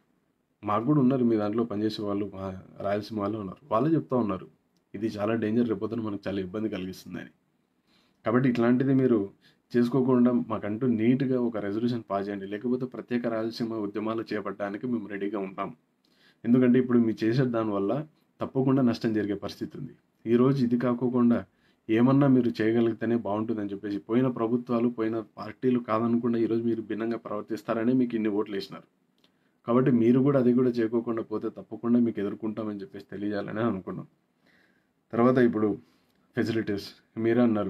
మాకు కూడా ఉన్నారు మీ దాంట్లో పనిచేసే వాళ్ళు మా రాయలసీమ వాళ్ళు ఉన్నారు వాళ్ళే చెప్తా ఉన్నారు ఇది చాలా డేంజర్ రేపొద్దున మనకు చాలా ఇబ్బంది కలిగిస్తుందని కాబట్టి ఇట్లాంటిది మీరు చేసుకోకుండా మాకంటూ నీట్గా ఒక రెజల్యూషన్ పాస్ చేయండి లేకపోతే ప్రత్యేక రాయలసీమ ఉద్యమాలు చేపట్టడానికి మేము రెడీగా ఉంటాం ఎందుకంటే ఇప్పుడు మీరు చేసే దానివల్ల తప్పకుండా నష్టం జరిగే పరిస్థితి ఉంది ఈరోజు ఇది కాకోకుండా ఏమన్నా మీరు చేయగలిగితేనే బాగుంటుందని చెప్పేసి పోయిన ప్రభుత్వాలు పోయిన పార్టీలు కాదనకుండా ఈరోజు మీరు భిన్నంగా ప్రవర్తిస్తారనే మీకు ఇన్ని ఓట్లు వేసినారు కాబట్టి మీరు కూడా అది కూడా చేయకోకుండా పోతే తప్పకుండా మీకు ఎదుర్కొంటామని చెప్పేసి తెలియజేయాలని అనుకున్నాం తర్వాత ఇప్పుడు ఫెసిలిటీస్ మీరే అన్నారు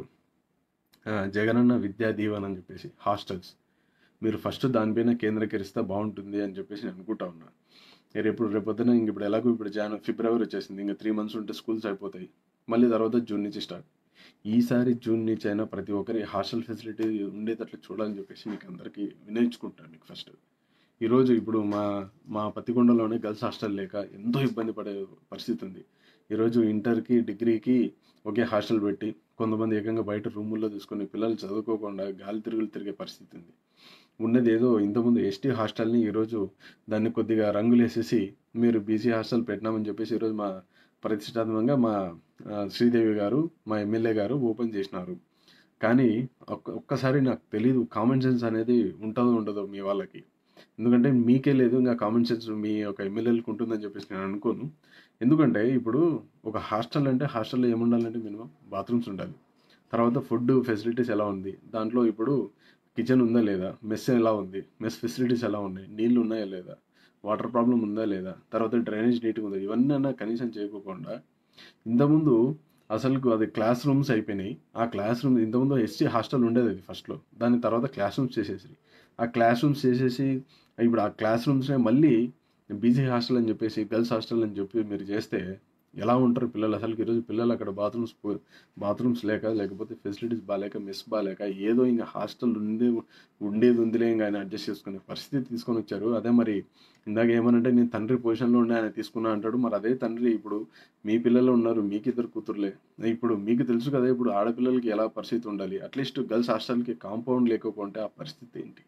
ఆ, జగనన్న విద్యా దీవెన అని చెప్పేసి హాస్టల్స్ మీరు ఫస్ట్ దానిపైన కేంద్రీకరిస్తే బాగుంటుంది అని చెప్పేసి నేను అనుకుంటా ఉన్నా రేపు రేపొద్దున ఇంక ఇప్పుడు ఎలాగో ఇప్పుడు జాన్ ఫిబ్రవరి వచ్చేసింది ఇంకా త్రీ మంత్స్ ఉంటే స్కూల్స్ అయిపోతాయి మళ్ళీ తర్వాత జూన్ నుంచి స్టార్ట్ ఈసారి జూన్ నుంచి అయినా ప్రతి ఒక్కరి హాస్టల్ ఫెసిలిటీ ఉండేటట్లు చూడాలని చెప్పేసి మీకు అందరికీ వినయించుకుంటాను మీకు ఫస్ట్ ఈరోజు ఇప్పుడు మా మా పత్తికొండలోనే గర్ల్స్ హాస్టల్ లేక ఎంతో ఇబ్బంది పడే పరిస్థితి ఉంది ఈరోజు ఇంటర్కి డిగ్రీకి ఒకే హాస్టల్ పెట్టి కొంతమంది ఏకంగా బయట రూముల్లో తీసుకొని పిల్లలు చదువుకోకుండా గాలి తిరుగులు తిరిగే పరిస్థితి ఉంది ఉన్నది ఏదో ఇంతకుముందు ఎస్టీ హాస్టల్ని ఈరోజు దాన్ని కొద్దిగా రంగులు వేసేసి మీరు బీసీ హాస్టల్ పెట్టినామని చెప్పేసి ఈరోజు మా ప్రతిష్టాత్మకంగా మా ఆ, శ్రీదేవి గారు మా ఎమ్మెల్యే గారు ఓపెన్ చేసినారు కానీ ఒక్క ఒక్కసారి నాకు తెలీదు కామన్ సెన్స్ అనేది ఉంటుందో ఉండదో మీ వాళ్ళకి ఎందుకంటే మీకే లేదు ఇంకా కామన్ సెన్స్ మీ ఒక ఎమ్మెల్యేలకు ఉంటుందని చెప్పేసి నేను అనుకోను ఎందుకంటే ఇప్పుడు ఒక హాస్టల్ అంటే హాస్టల్లో ఏముండాలంటే మినిమం బాత్రూమ్స్ ఉండాలి తర్వాత ఫుడ్ ఫెసిలిటీస్ ఎలా ఉంది దాంట్లో ఇప్పుడు కిచెన్ ఉందా లేదా మెస్ ఎలా ఉంది మెస్ ఫెసిలిటీస్ ఎలా ఉన్నాయి నీళ్ళు ఉన్నాయా లేదా వాటర్ ప్రాబ్లం ఉందా లేదా తర్వాత డ్రైనేజ్ నీట్గా ఉందా ఇవన్నీ అన్నా కనీసం చేయకోకుండా ఇంతకుముందు అసలు అది క్లాస్ రూమ్స్ అయిపోయినాయి ఆ క్లాస్ రూమ్ ఇంతకుముందు ఎస్టీ హాస్టల్ ఉండేది అది ఫస్ట్లో దాని తర్వాత క్లాస్ రూమ్స్ చేసేసి ఆ క్లాస్ రూమ్స్ చేసేసి ఇప్పుడు ఆ క్లాస్ రూమ్స్నే మళ్ళీ బీసీ హాస్టల్ అని చెప్పేసి గర్ల్స్ హాస్టల్ అని చెప్పి మీరు చేస్తే ఎలా ఉంటారు పిల్లలు అసలు ఈరోజు పిల్లలు అక్కడ బాత్రూమ్స్ బాత్రూమ్స్ లేక లేకపోతే ఫెసిలిటీస్ బాగాలేక మెస్ బాగాలేక ఏదో ఇంకా హాస్టల్ ఉండే ఉండేది ఉందిలే ఇంకా ఆయన అడ్జస్ట్ చేసుకునే పరిస్థితి తీసుకొని వచ్చారు అదే మరి ఇందాక ఏమనంటే నేను తండ్రి పొజిషన్లో ఉండే ఆయన తీసుకున్నా అంటాడు మరి అదే తండ్రి ఇప్పుడు మీ పిల్లలు ఉన్నారు మీకు ఇద్దరు కూతురులే ఇప్పుడు మీకు తెలుసు కదా ఇప్పుడు ఆడపిల్లలకి ఎలా పరిస్థితి ఉండాలి అట్లీస్ట్ గర్ల్స్ హాస్టల్కి కాంపౌండ్ లేకపోతే ఆ పరిస్థితి ఏంటి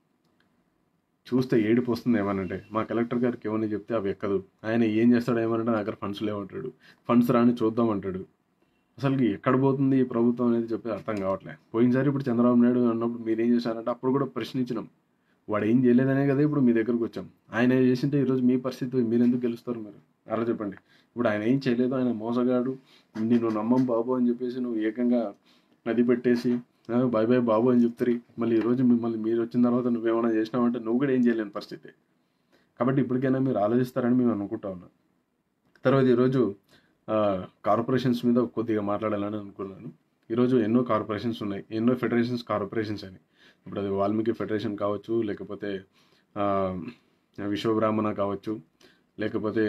చూస్తే ఏడుపు వస్తుంది ఏమనంటే మా కలెక్టర్ గారికి ఏమని చెప్తే అవి ఎక్కదు ఆయన ఏం చేస్తాడు ఏమనంటే నా దగ్గర ఫండ్స్ లేవంటాడు ఫండ్స్ రాని చూద్దాం అంటాడు అసలు ఎక్కడ పోతుంది ఈ ప్రభుత్వం అనేది చెప్పి అర్థం కావట్లే పోయినసారి ఇప్పుడు చంద్రబాబు నాయుడు అన్నప్పుడు మీరు ఏం చేశారంటే అప్పుడు కూడా ప్రశ్నించినాం వాడు ఏం చేయలేదనే కదా ఇప్పుడు మీ దగ్గరకు వచ్చాం ఆయన ఏం చేసింటే ఈరోజు మీ పరిస్థితి మీరు ఎందుకు గెలుస్తారు మీరు అలా చెప్పండి ఇప్పుడు ఆయన ఏం చేయలేదు ఆయన మోసగాడు నిన్ను నమ్మం బాబు అని చెప్పేసి నువ్వు ఏకంగా నది పెట్టేసి "ఆ, బాయ్ బాయ్ బాబు అని చెప్తారు మళ్ళీ ఈరోజు మిమ్మల్ని మీరు వచ్చిన తర్వాత నువ్వేమైనా చేసినావంటే నువ్వు కూడా ఏం చేయలేని పరిస్థితి కాబట్టి ఇప్పటికైనా మీరు ఆలోచిస్తారని మేము అనుకుంటా ఉన్నాం తర్వాత ఈరోజు ఆ, కార్పొరేషన్స్ మీద కొద్దిగా మాట్లాడాలని అనుకున్నాను ఈరోజు ఎన్నో కార్పొరేషన్స్ ఉన్నాయి ఎన్నో ఫెడరేషన్స్ కార్పొరేషన్స్ అని ఇప్పుడు అది వాల్మీకి ఫెడరేషన్ కావచ్చు లేకపోతే ఆ, విశ్వబ్రాహ్మణ కావచ్చు లేకపోతే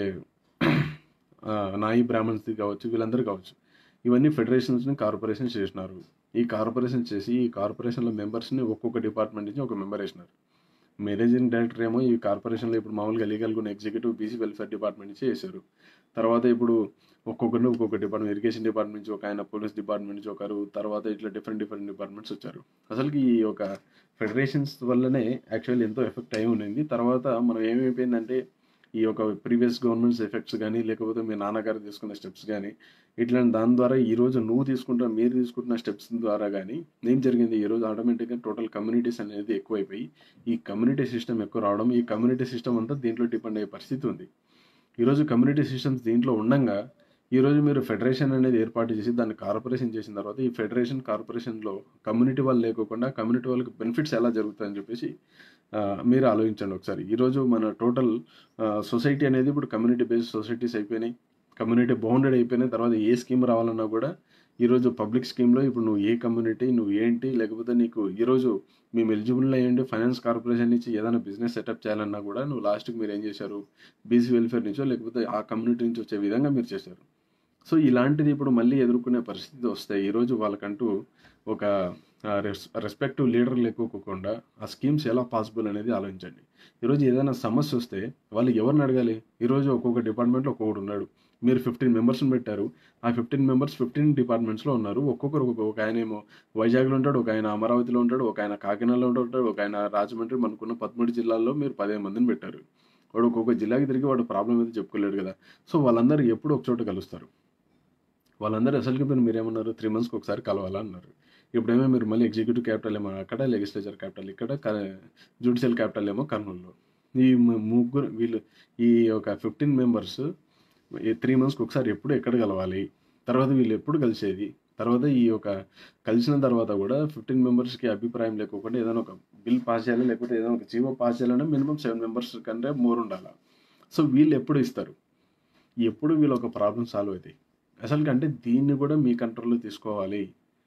ఆ, నాయి బ్రాహ్మణ్స్ది కావచ్చు వీళ్ళందరూ కావచ్చు ఇవన్నీ ఫెడరేషన్స్ని కార్పొరేషన్స్ చేసినారు ఈ కార్పొరేషన్ చేసి ఈ కార్పొరేషన్ల మెంబర్స్ని ఒక్కొక్క డిపార్ట్మెంట్ నుంచి ఒక మెంబర్ వేసినారు మేనేజింగ్ డైరెక్టర్ ఏమో ఈ కార్పొరేషన్లో ఇప్పుడు మామూలుగా లీగల్గా ఉన్న ఎగ్జిక్యూటివ్ బీసీ వెల్ఫేర్ డిపార్ట్మెంట్ నుంచి చేశారు తర్వాత ఇప్పుడు ఒక్కొక్కరిని ఒక్కొక్క డిపార్ట్మెంట్ ఇరిగేషన్ డిపార్ట్మెంట్ నుంచి ఒక ఆయన పోలీస్ డిపార్ట్మెంట్ నుంచి ఒకరు తర్వాత ఇట్లా డిఫరెంట్ డిఫరెంట్ డిపార్ట్మెంట్స్ వచ్చారు అసలుకి ఈ యొక్క ఫెడరేషన్స్ వల్లనే యాక్చువల్లీ ఎంతో ఎఫెక్ట్ అయి ఉండింది తర్వాత మనం ఏమైపోయిందంటే ఈ యొక్క ప్రీవియస్ గవర్నమెంట్స్ ఎఫెక్ట్స్ కానీ లేకపోతే మీ నాన్నగారు తీసుకున్న స్టెప్స్ కానీ ఇట్లాంటి దాని ద్వారా ఈ రోజు నువ్వు తీసుకుంటున్న మీరు తీసుకుంటున్న స్టెప్స్ ద్వారా కానీ ఏం జరిగింది ఈ రోజు ఆటోమేటిక్గా టోటల్ కమ్యూనిటీస్ అనేది ఎక్కువైపోయి ఈ కమ్యూనిటీ సిస్టమ్ ఎక్కువ రావడం ఈ కమ్యూనిటీ సిస్టమ్ అంతా దీంట్లో డిపెండ్ అయ్యే పరిస్థితి ఉంది ఈరోజు కమ్యూనిటీ సిస్టమ్స్ దీంట్లో ఉండగా ఈరోజు మీరు ఫెడరేషన్ అనేది ఏర్పాటు చేసి దాన్ని కార్పొరేషన్ చేసిన తర్వాత ఈ ఫెడరేషన్ కార్పొరేషన్లో కమ్యూనిటీ వాళ్ళు లేకోకుండా కమ్యూనిటీ వాళ్ళకి బెనిఫిట్స్ ఎలా జరుగుతాయని చెప్పేసి ఆ, మీరు ఆలోచించండి ఒకసారి ఈరోజు మన టోటల్ సొసైటీ అనేది ఇప్పుడు కమ్యూనిటీ బేస్డ్ సొసైటీస్ అయిపోయినాయి కమ్యూనిటీ బౌండెడ్ అయిపోయినాయి తర్వాత ఏ స్కీమ్ రావాలన్నా కూడా ఈరోజు పబ్లిక్ స్కీమ్లో ఇప్పుడు నువ్వు ఏ కమ్యూనిటీ నువ్వు ఏంటి లేకపోతే నీకు ఈరోజు మేము ఎలిజిబుల్ అయ్యండి ఫైనాన్స్ కార్పొరేషన్ నుంచి ఏదైనా బిజినెస్ సెటప్ చేయాలన్నా కూడా నువ్వు లాస్ట్కి మీరు ఏం చేశారు బీసీ వెల్ఫేర్ నుంచో లేకపోతే ఆ కమ్యూనిటీ నుంచి వచ్చే విధంగా మీరు చేశారు సో ఇలాంటిది ఇప్పుడు మళ్ళీ ఎదుర్కొనే పరిస్థితి వస్తాయి ఈరోజు వాళ్ళకంటూ ఒక రెస్పెక్టివ్ లీడర్ లేకోకుండా ఆ స్కీమ్స్ ఎలా పాసిబుల్ అనేది ఆలోచించండి ఈరోజు ఏదైనా సమస్య వస్తే వాళ్ళు ఎవరిని అడగాలి ఈరోజు ఒక్కొక్క డిపార్ట్మెంట్లో ఒక్కొక్కడు ఉన్నాడు మీరు ఫిఫ్టీన్ మెంబర్స్ని పెట్టారు ఆ ఫిఫ్టీన్ మెంబర్స్ ఫిఫ్టీన్ డిపార్ట్మెంట్స్లో ఉన్నారు ఒక్కొక్కరు ఒక్కొక్క ఒక ఆయన ఏమో వైజాగ్లో ఉంటాడు ఒక ఆయన అమరావతిలో ఉంటాడు ఒక ఆయన కాకినాడలో ఉంటాడు ఒక ఆయన రాజమండ్రి మనకున్న పదమూడు జిల్లాల్లో మీరు పదిహేను మందిని పెట్టారు వాడు ఒక్కొక్క జిల్లాకి తిరిగి వాడు ప్రాబ్లం అయితే చెప్పుకోలేడు కదా సో వాళ్ళందరూ ఎప్పుడు ఒక చోట కలుస్తారు వాళ్ళందరూ అసలుకి మీరు మీరేమన్నారు త్రీ మంత్స్కి ఒకసారి కలవాలా అన్నారు ఇప్పుడేమో మీరు మళ్ళీ ఎగ్జిక్యూటివ్ క్యాపిటల్ ఏమో అక్కడ లెజిస్లేచర్ క్యాపిటల్ ఇక్కడ జ్యుడిషియల్ క్యాపిటల్ ఏమో కర్నూలులో ఈ ము- ముగ్గురు వీళ్ళు ఈ ఒక ఫిఫ్టీన్ మెంబర్స్ త్రీ మంత్స్కి ఒకసారి ఎప్పుడు ఎక్కడ కలవాలి తర్వాత వీళ్ళు ఎప్పుడు కలిసేది తర్వాత ఈ యొక్క కలిసిన తర్వాత కూడా ఫిఫ్టీన్ మెంబర్స్కి అభిప్రాయం లేకోకుండా ఏదైనా ఒక బిల్ పాస్ చేయాలి లేకపోతే ఏదైనా ఒక జీవో పాస్ చేయాలంటే మినిమం సెవెన్ మెంబర్స్ కంటే మోర్ ఉండాలి సో వీళ్ళు ఎప్పుడు ఇస్తారు ఎప్పుడు వీళ్ళు ఒక ప్రాబ్లం సాల్వ్ అవుతాయి అసలు అంటే దీన్ని కూడా మీ కంట్రోల్లో తీసుకోవాలి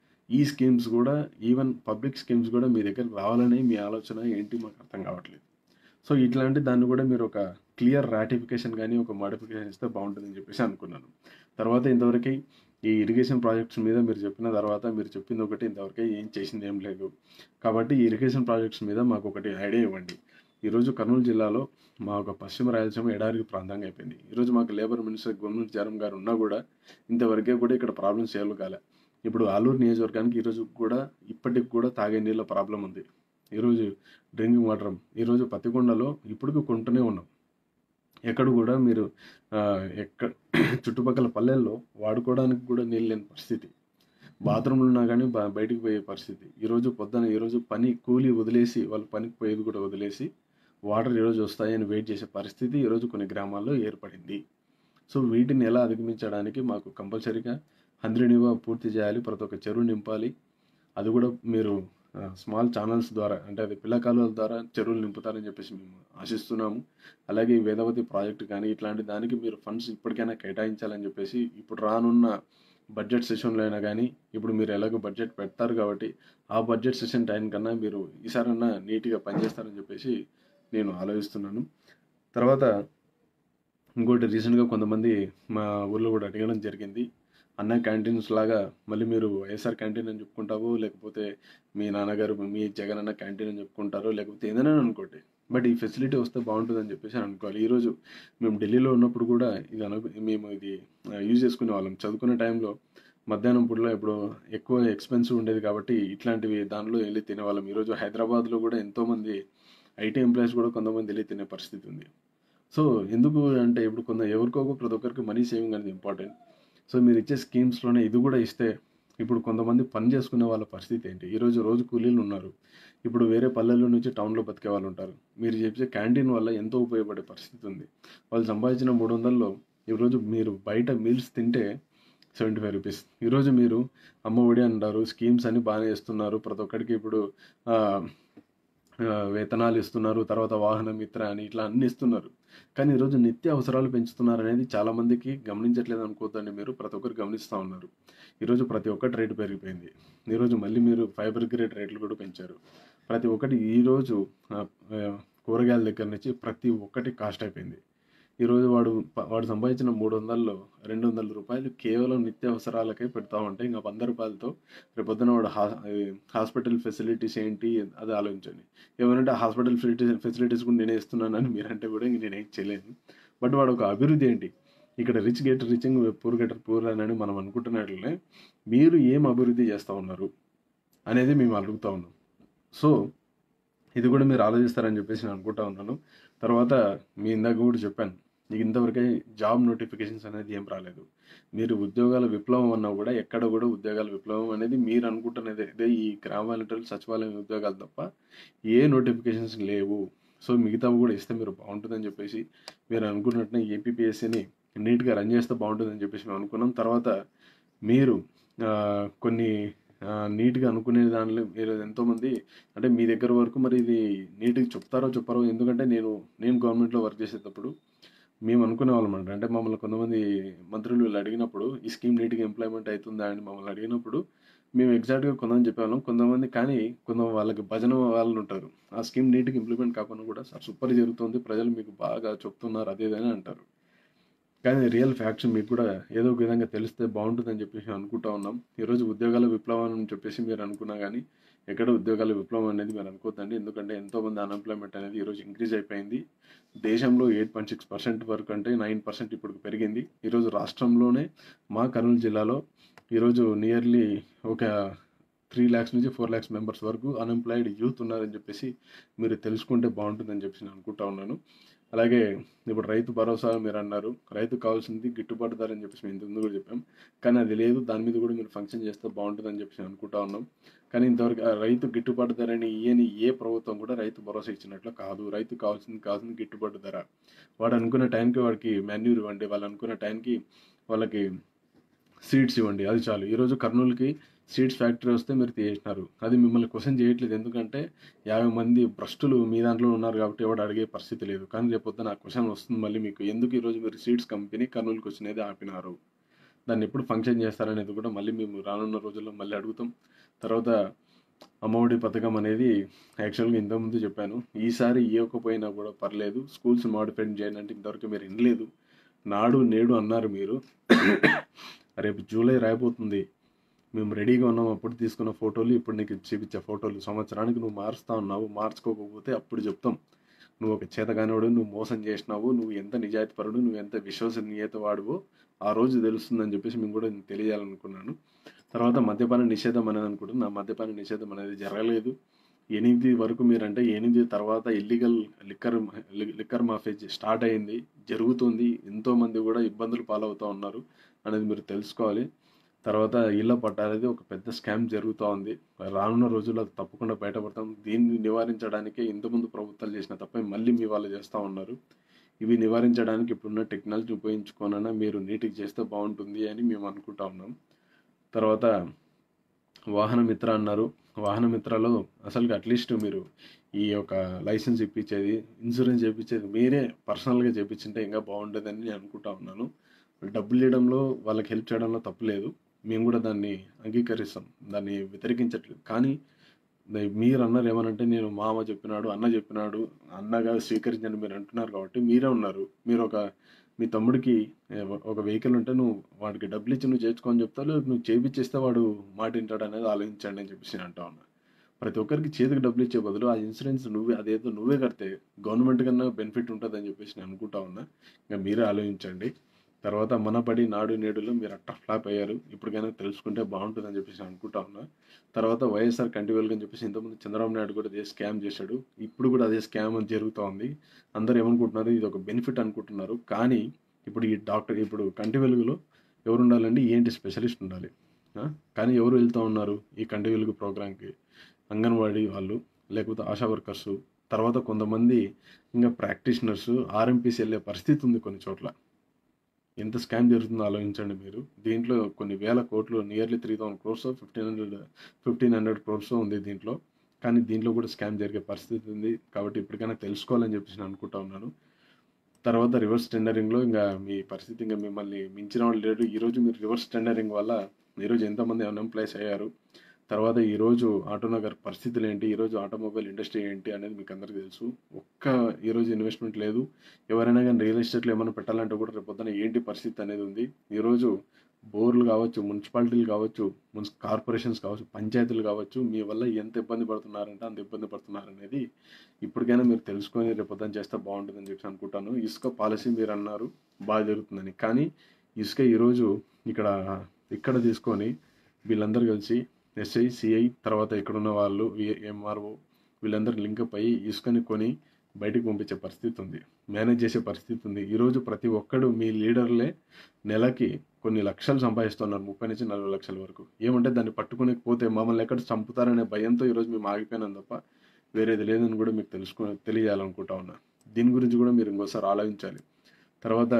ఈ స్కీమ్స్ కూడా ఈవెన్ పబ్లిక్ స్కీమ్స్ కూడా మీ దగ్గర రావాలని మీ ఆలోచన ఏంటి మాకు అర్థం కావట్లేదు సో ఇట్లాంటి దాన్ని కూడా మీరు ఒక క్లియర్ రాటిఫికేషన్ కానీ ఒక మోడిఫికేషన్ ఇస్తే బాగుంటుందని చెప్పేసి అనుకున్నాను తర్వాత ఇంతవరకు ఈ ఇరిగేషన్ ప్రాజెక్ట్స్ మీద మీరు చెప్పిన తర్వాత మీరు చెప్పింది ఒకటి ఇంతవరకు ఏం చేసింది ఏం లేదు కాబట్టి ఈ ఇరిగేషన్ ప్రాజెక్ట్స్ మీద మాకు ఒకటి ఐడియా ఇవ్వండి ఈరోజు కర్నూలు జిల్లాలో మా ఒక పశ్చిమ రాయలసీమ ఎడారికి ప్రాంతంగా అయిపోయింది ఈరోజు మాకు లేబర్ మినిస్టర్ గవర్నమెంట్ జారం గారు ఉన్నా కూడా ఇంతవరకే కూడా ఇక్కడ ప్రాబ్లమ్స్ సాల్వ్ కాలే ఇప్పుడు ఆలూరు నియోజకవర్గానికి ఈరోజు కూడా ఇప్పటికి కూడా తాగే నీళ్ళ ప్రాబ్లం ఉంది ఈరోజు డ్రింకింగ్ వాటర్ ఈరోజు పత్తికొండలో ఇప్పటికి కొంటూనే ఉన్నాం ఎక్కడ కూడా మీరు ఆ, ఎక్కడ చుట్టుపక్కల పల్లెల్లో వాడుకోవడానికి కూడా నీళ్ళు లేని పరిస్థితి బాత్రూమ్లు ఉన్నా కానీ బ- బయటికి పోయే పరిస్థితి ఈరోజు పొద్దున ఈరోజు పని కూలి వదిలేసి వాళ్ళు పనికి పోయేది కూడా వదిలేసి వాటర్ ఈరోజు వస్తాయని వెయిట్ చేసే పరిస్థితి ఈరోజు కొన్ని గ్రామాల్లో ఏర్పడింది సో వీటిని ఎలా అధిగమించడానికి మాకు కంపల్సరీగా హంద్రినివా పూర్తి చేయాలి ప్రతి ఒక్క చెరువు నింపాలి అది కూడా మీరు స్మాల్ ఛానల్స్ ద్వారా అంటే అది పిల్ల కాలువల ద్వారా చెరువులు నింపుతారని చెప్పేసి మేము ఆశిస్తున్నాము అలాగే ఈ వేదవతి ప్రాజెక్ట్ కానీ ఇట్లాంటి దానికి మీరు ఫండ్స్ ఇప్పటికైనా కేటాయించాలని చెప్పేసి ఇప్పుడు రానున్న బడ్జెట్ సెషన్లో అయినా కానీ ఇప్పుడు మీరు ఎలాగో బడ్జెట్ పెడతారు కాబట్టి ఆ బడ్జెట్ సెషన్ టైం కన్నా మీరు ఈసారన్నా నీట్గా పనిచేస్తారని చెప్పేసి నేను ఆలోచిస్తున్నాను తర్వాత ఇంకోటి రీసెంట్గా కొంతమంది మా ఊర్లో కూడా అడగడం జరిగింది అన్న క్యాంటీన్స్ లాగా మళ్ళీ మీరు వైఎస్ఆర్ క్యాంటీన్ అని చెప్పుకుంటావు లేకపోతే మీ నాన్నగారు మీ జగన్ అన్న క్యాంటీన్ అని చెప్పుకుంటారు లేకపోతే ఏదైనా అనుకోండి బట్ ఈ ఫెసిలిటీ వస్తే బాగుంటుందని చెప్పేసి అని అనుకోవాలి ఈరోజు మేము ఢిల్లీలో ఉన్నప్పుడు కూడా ఇది అను మేము ఇది యూజ్ చేసుకునే వాళ్ళం చదువుకునే టైంలో మధ్యాహ్నం పూటలో ఇప్పుడు ఎక్కువ ఎక్స్పెన్సివ్ ఉండేది కాబట్టి ఇట్లాంటివి దానిలో వెళ్ళి తినేవాళ్ళం ఈరోజు హైదరాబాద్లో కూడా ఎంతోమంది ఐటీ ఎంప్లాయీస్ కూడా కొంతమంది వెళ్ళి తినే పరిస్థితి ఉంది సో ఎందుకు అంటే ఇప్పుడు కొంత ఎవరికో ప్రతి ఒక్కరికి మనీ సేవింగ్ అనేది ఇంపార్టెంట్ సో మీరు ఇచ్చే స్కీమ్స్లోనే ఇది కూడా ఇస్తే ఇప్పుడు కొంతమంది పని చేసుకునే వాళ్ళ పరిస్థితి ఏంటి ఈరోజు రోజు కూలీలు ఉన్నారు ఇప్పుడు వేరే పల్లెల నుంచి టౌన్లో బతికే వాళ్ళు ఉంటారు మీరు చెప్పే క్యాంటీన్ వల్ల ఎంతో ఉపయోగపడే పరిస్థితి ఉంది వాళ్ళు సంపాదించిన మూడు వందల్లో ఈరోజు మీరు బయట మీల్స్ తింటే సెవెంటీ ఫైవ్ రూపీస్ ఈరోజు మీరు అమ్మ ఒడి అంటారు స్కీమ్స్ అని బాగానే ఇస్తున్నారు ప్రతి ఒక్కరికి ఇప్పుడు ఆ, ఆ, వేతనాలు ఇస్తున్నారు తర్వాత వాహన మిత్ర అని ఇట్లా అన్ని ఇస్తున్నారు కానీ ఈరోజు నిత్య అవసరాలు పెంచుతున్నారు అనేది చాలా మందికి గమనించట్లేదు అనుకోవద్దండి మీరు ప్రతి ఒక్కరు గమనిస్తూ ఉన్నారు ఈరోజు ప్రతి ఒక్కటి రేటు పెరిగిపోయింది ఈరోజు మళ్ళీ మీరు ఫైబర్ గ్రేడ్ రేట్లు కూడా పెంచారు ప్రతి ఒక్కటి ఈరోజు ఆ, ఆ, కూరగాయల దగ్గర నుంచి ప్రతి ఒక్కటి కాస్ట్ అయిపోయింది ఈరోజు వాడు ప- వాడు సంపాదించిన మూడు వందల్లో రెండు వందల రూపాయలు కేవలం నిత్య అవసరాలకే పెడతా ఉంటే ఇంకా వంద రూపాయలతో రేపొద్దున వాడు హా హాస్పిటల్ ఫెసిలిటీస్ ఏంటి అది ఆలోచించండి ఏమనంటే హాస్పిటల్ ఫెసిలిటీస్ ఫెసిలిటీస్ కూడా నేనే ఇస్తున్నానని మీరంటే కూడా ఇంక నేనేం చేయలేను బట్ వాడు ఒక అభివృద్ధి ఏంటి ఇక్కడ rich get riching poor getter poor అని మనం అనుకుంటున్నట్లే మీరు ఏం అభివృద్ధి చేస్తూ ఉన్నారు అనేది మేము అడుగుతా ఉన్నాం సో ఇది కూడా మీరు ఆలోచిస్తారని చెప్పేసి నేను అనుకుంటా ఉన్నాను తర్వాత మీ ఇందాక కూడా చెప్పాను మీకు ఇంతవరకే జాబ్ నోటిఫికేషన్స్ అనేది ఏం రాలేదు మీరు ఉద్యోగాల విప్లవం అన్నా కూడా ఎక్కడ కూడా ఉద్యోగాల విప్లవం అనేది మీరు అనుకుంటున్నదే అదే ఈ గ్రామ వాలంటీర్లు సచివాలయం ఉద్యోగాలు తప్ప ఏ నోటిఫికేషన్స్ లేవు సో మిగతావి కూడా ఇస్తే మీరు బాగుంటుందని చెప్పేసి మీరు అనుకున్నట్టునే ఏపీపీఎస్సీని నీట్గా రన్ చేస్తే బాగుంటుందని చెప్పేసి మేము అనుకున్నాం తర్వాత మీరు ఆ, కొన్ని ఆ, నీట్గా అనుకునే దానిలో మీరు ఎంతోమంది అంటే మీ దగ్గర వరకు మరి ఇది నీట్గా చెప్తారో చెప్పారో ఎందుకంటే నేను నేను గవర్నమెంట్లో వర్క్ చేసేటప్పుడు మేము అనుకునే వాళ్ళం అంట అంటే మమ్మల్ని కొంతమంది మంత్రులు వీళ్ళు అడిగినప్పుడు ఈ స్కీమ్ నీట్గా ఇంప్లిమెంట్ అవుతుందా అని మమ్మల్ని అడిగినప్పుడు మేము ఎగ్జాక్ట్గా కొంతమంది చెప్పేవాళ్ళం కొంతమంది కానీ కొంత వాళ్ళకి భజన వాళ్ళు ఉంటారు ఆ స్కీమ్ నీట్గా ఇంప్లిమెంట్ కాకుండా కూడా సార్ సూపర్ జరుగుతుంది ప్రజలు మీకు బాగా చెప్తున్నారు అదే ఇదని అంటారు కానీ రియల్ ఫ్యాక్ట్స్ మీకు కూడా ఏదో ఒక విధంగా తెలిస్తే బాగుంటుందని చెప్పేసి అనుకుంటా ఉన్నాం ఈరోజు ఉద్యోగాల విప్లవం అని చెప్పేసి మీరు అనుకున్నా కానీ ఎక్కడ ఉద్యోగాల విప్లవం అనేది మీరు అనుకోవద్దండి ఎందుకంటే ఎంతోమంది అన్ఎంప్లాయ్మెంట్ అనేది ఈరోజు ఇంక్రీజ్ అయిపోయింది దేశంలో ఎయిట్ పాయింట్ సిక్స్ పర్సెంట్ వరకు అంటే నైన్ పర్సెంట్ ఇప్పుడు పెరిగింది ఈరోజు రాష్ట్రంలోనే మా కర్నూలు జిల్లాలో ఈరోజు నియర్లీ ఒక త్రీ ల్యాక్స్ నుంచి ఫోర్ ల్యాక్స్ మెంబర్స్ వరకు అన్ఎంప్లాయిడ్ యూత్ ఉన్నారని చెప్పేసి మీరు తెలుసుకుంటే బాగుంటుందని చెప్పేసి నేను అనుకుంటా ఉన్నాను అలాగే ఇప్పుడు రైతు భరోసా మీరు అన్నారు రైతుకు కావాల్సింది గిట్టుబాటు ధర అని చెప్పేసి మేము ఇంతకుముందు కూడా చెప్పాం కానీ అది లేదు దాని మీద కూడా మీరు ఫంక్షన్ చేస్తే బాగుంటుందని చెప్పేసి అనుకుంటా ఉన్నాం కానీ ఇంతవరకు ఆ రైతు గిట్టుబాటు ధరని ఇయని ఏ ప్రభుత్వం కూడా రైతు భరోసా ఇచ్చినట్లు కాదు రైతు కావాల్సింది కావాల్సింది గిట్టుబాటు ధర వాడు అనుకున్న టైంకి వాడికి మాన్యూర్ ఇవ్వండి వాళ్ళు అనుకున్న టైంకి వాళ్ళకి సీడ్స్ ఇవ్వండి అది చాలు ఈరోజు కర్నూలుకి సీడ్స్ ఫ్యాక్టరీ వస్తే మీరు తీసేసినారు అది మిమ్మల్ని క్వశ్చన్ చేయట్లేదు ఎందుకంటే యాభై మంది భ్రష్టులు మీ దాంట్లో ఉన్నారు కాబట్టి ఎవడు అడిగే పరిస్థితి లేదు కానీ రేపు పొద్దున ఆ క్వశ్చన్ వస్తుంది మళ్ళీ మీకు ఎందుకు ఈరోజు మీరు సీడ్స్ కంపెనీ కర్నూలుకి వచ్చినది ఆపినారు దాన్ని ఎప్పుడు ఫంక్షన్ చేస్తారనేది కూడా మళ్ళీ మేము రానున్న రోజుల్లో మళ్ళీ అడుగుతాం తర్వాత అమ్మఒడి పథకం అనేది యాక్చువల్గా ఇంతకుముందు చెప్పాను ఈసారి ఇవ్వకపోయినా కూడా పర్లేదు స్కూల్స్ మాడిఫైడ్ చేయండి అంటే ఇంతవరకు మీరు వినలేదు నాడు నేడు అన్నారు మీరు రేపు జూలై రాయిపోతుంది మేము రెడీగా ఉన్నాం అప్పుడు తీసుకున్న ఫోటోలు ఇప్పుడు నీకు చూపించే ఫోటోలు సంవత్సరానికి నువ్వు మారుస్తా ఉన్నావు మార్చుకోకపోతే అప్పుడు చెప్తాం నువ్వు ఒక చేతగానివాడు నువ్వు మోసం చేసినావు నువ్వు ఎంత నిజాయితీపరుడు నువ్వు ఎంత విశ్వసనీయత వాడువో ఆ రోజు తెలుస్తుందని చెప్పేసి మేము కూడా నేను తెలియాలనుకున్నాను తర్వాత మద్యపాన నిషేధం అనేది అనుకుంటున్నా నా మద్యపాన నిషేధం అనేది జరగలేదు ఎనిమిది వరకు మీరంటే ఎనిమిది తర్వాత ఇల్లీగల్ లిక్కర్ లిక్కర్ మాఫేజ్ స్టార్ట్ అయింది జరుగుతుంది ఎంతోమంది కూడా ఇబ్బందులు పాలవుతూ ఉన్నారు అనేది మీరు తెలుసుకోవాలి తర్వాత ఇళ్ళ పట్టాలది ఒక పెద్ద స్కామ్ జరుగుతూ ఉంది రానున్న రోజుల్లో అది తప్పకుండా బయటపడతాం దీన్ని నివారించడానికే ఇంతకుముందు ప్రభుత్వాలు చేసిన తప్ప మళ్ళీ మీ వాళ్ళు చేస్తూ ఉన్నారు ఇవి నివారించడానికి ఇప్పుడున్న టెక్నాలజీ ఉపయోగించుకోనైనా మీరు నీట్గా చేస్తే బాగుంటుంది అని మేము అనుకుంటా ఉన్నాం తర్వాత వాహన మిత్ర అన్నారు వాహన మిత్రలో అసలుగా అట్లీస్ట్ మీరు ఈ యొక్క లైసెన్స్ ఇప్పించేది ఇన్సూరెన్స్ చేయించేది మీరే పర్సనల్గా చేయించుంటే ఇంకా బాగుంటుందని నేను అనుకుంటా ఉన్నాను డబ్బులు ఇవ్వడంలో వాళ్ళకి హెల్ప్ చేయడంలో తప్పు లేదు మేము కూడా దాన్ని అంగీకరిస్తాం దాన్ని వ్యతిరేకించట్లేదు కానీ ద- మీరు అన్నారు ఏమనంటే నేను మామ చెప్పినాడు అన్న చెప్పినాడు అన్నగా స్వీకరించండి మీరు అంటున్నారు కాబట్టి మీరే ఉన్నారు మీరు ఒక మీ తమ్ముడికి ఏ, ఒక వెహికల్ ఉంటే నువ్వు వాడికి డబ్బులు ఇచ్చి నువ్వు చేర్చుకో అని చెప్తావు లేదు నువ్వు చేపిచ్చేస్తే వాడు మాట వింటాడు అనేది ఆలోచించండి అని చెప్పేసి నేను అంటా ఉన్నా ప్రతి ఒక్కరికి చేతికి డబ్బులు ఇచ్చే బదులు ఆ ఇన్సూరెన్స్ నువ్వే అదేదో నువ్వే కడితే గవర్నమెంట్ కన్నా బెనిఫిట్ ఉంటుంది అని చెప్పేసి నేను అనుకుంటా ఉన్నా ఇంకా మీరే ఆలోచించండి తర్వాత మన పడి నాడు నేడులో మీరు అట్ట ఫ్లాప్ అయ్యారు ఇప్పటికైనా తెలుసుకుంటే బాగుంటుందని చెప్పేసి నేను అనుకుంటా ఉన్నా తర్వాత వైఎస్ఆర్ కంటివేల్ అని చెప్పేసి ఇంతకుముందు చంద్రబాబు నాయుడు కూడా అదే స్కామ్ చేశాడు ఇప్పుడు కూడా అదే స్కామ్ అని జరుగుతూ ఉంది అందరూ ఏమనుకుంటున్నారు ఇది ఒక బెనిఫిట్ అనుకుంటున్నారు కానీ ఇప్పుడు ఈ డాక్టర్ ఇప్పుడు కంటి వెలుగులో ఎవరు ఉండాలండి ఏంటి స్పెషలిస్ట్ ఉండాలి ఆ? కానీ ఎవరు వెళ్తూ ఉన్నారు ఈ కంటి వెలుగు ప్రోగ్రాంకి అంగన్వాడీ వాళ్ళు లేకపోతే ఆశా వర్కర్స్ తర్వాత కొంతమంది ఇంకా ప్రాక్టీషనర్స్ ఆర్ఎంపీసీ వెళ్ళే పరిస్థితి ఉంది కొన్ని చోట్ల ఎంత స్కామ్ జరుగుతుందో ఆలోచించండి మీరు దీంట్లో కొన్ని వేల కోట్లు nearly three thousand crores fifteen hundred fifteen hundred crores ఉంది దీంట్లో కానీ దీంట్లో కూడా స్కామ్ జరిగే పరిస్థితి ఉంది కాబట్టి ఇప్పటికైనా తెలుసుకోవాలని చెప్పేసి నేను అనుకుంటా ఉన్నాను తర్వాత రివర్స్ టెండరింగ్లో ఇంకా మీ పరిస్థితి ఇంకా మిమ్మల్ని మించిన వాళ్ళు లేడు ఈరోజు మీరు రివర్స్ టెండరింగ్ వల్ల ఈరోజు ఎంతమంది అన్ఎంప్లాయ్స్ అయ్యారు తర్వాత ఈరోజు ఆటోనగర్ పరిస్థితులు ఏంటి ఈరోజు ఆటోమొబైల్ ఇండస్ట్రీ ఏంటి అనేది మీకు అందరికీ తెలుసు ఒక్క ఈరోజు ఇన్వెస్ట్మెంట్ లేదు ఎవరైనా కానీ రియల్ ఎస్టేట్లో ఏమైనా పెట్టాలంటే కూడా రేపు పొద్దున ఏంటి పరిస్థితి అనేది ఉంది ఈరోజు బోర్లు కావచ్చు మున్సిపాలిటీలు కావచ్చు మున్సి కార్పొరేషన్స్ కావచ్చు పంచాయతీలు కావచ్చు మీ వల్ల ఎంత ఇబ్బంది పడుతున్నారంటే అంత ఇబ్బంది పడుతున్నారు అనేది ఇప్పటికైనా మీరు తెలుసుకొని రేపు పొద్దున చేస్తే బాగుంటుందని చెప్పి అనుకుంటాను ఇసుక పాలసీ మీరు అన్నారు బాగా జరుగుతుందని కానీ ఇసుక ఈరోజు ఇక్కడ ఇక్కడ తీసుకొని వీళ్ళందరూ కలిసి ఎస్ఐ సిఐ తర్వాత ఇక్కడ ఉన్న వాళ్ళు ఎంఆర్ఓ వీళ్ళందరూ లింకప్ అయ్యి ఇసుకని కొని బయటకు పంపించే పరిస్థితి ఉంది మేనేజ్ చేసే పరిస్థితి ఉంది ఈరోజు ప్రతి ఒక్కడు మీ లీడర్లే నెలకి కొన్ని లక్షలు సంపాదిస్తున్నారు ముప్పై నుంచి నలభై లక్షల వరకు ఏమంటే దాన్ని పట్టుకుని పోతే మమ్మల్ని ఎక్కడ చంపుతారనే భయంతో ఈరోజు మేము ఆగిపోయినాం తప్ప వేరేది లేదని కూడా మీకు తెలుసుకో తెలియాలనుకుంటా ఉన్నా దీని గురించి కూడా మీరు ఇంకోసారి ఆలోచించాలి తర్వాత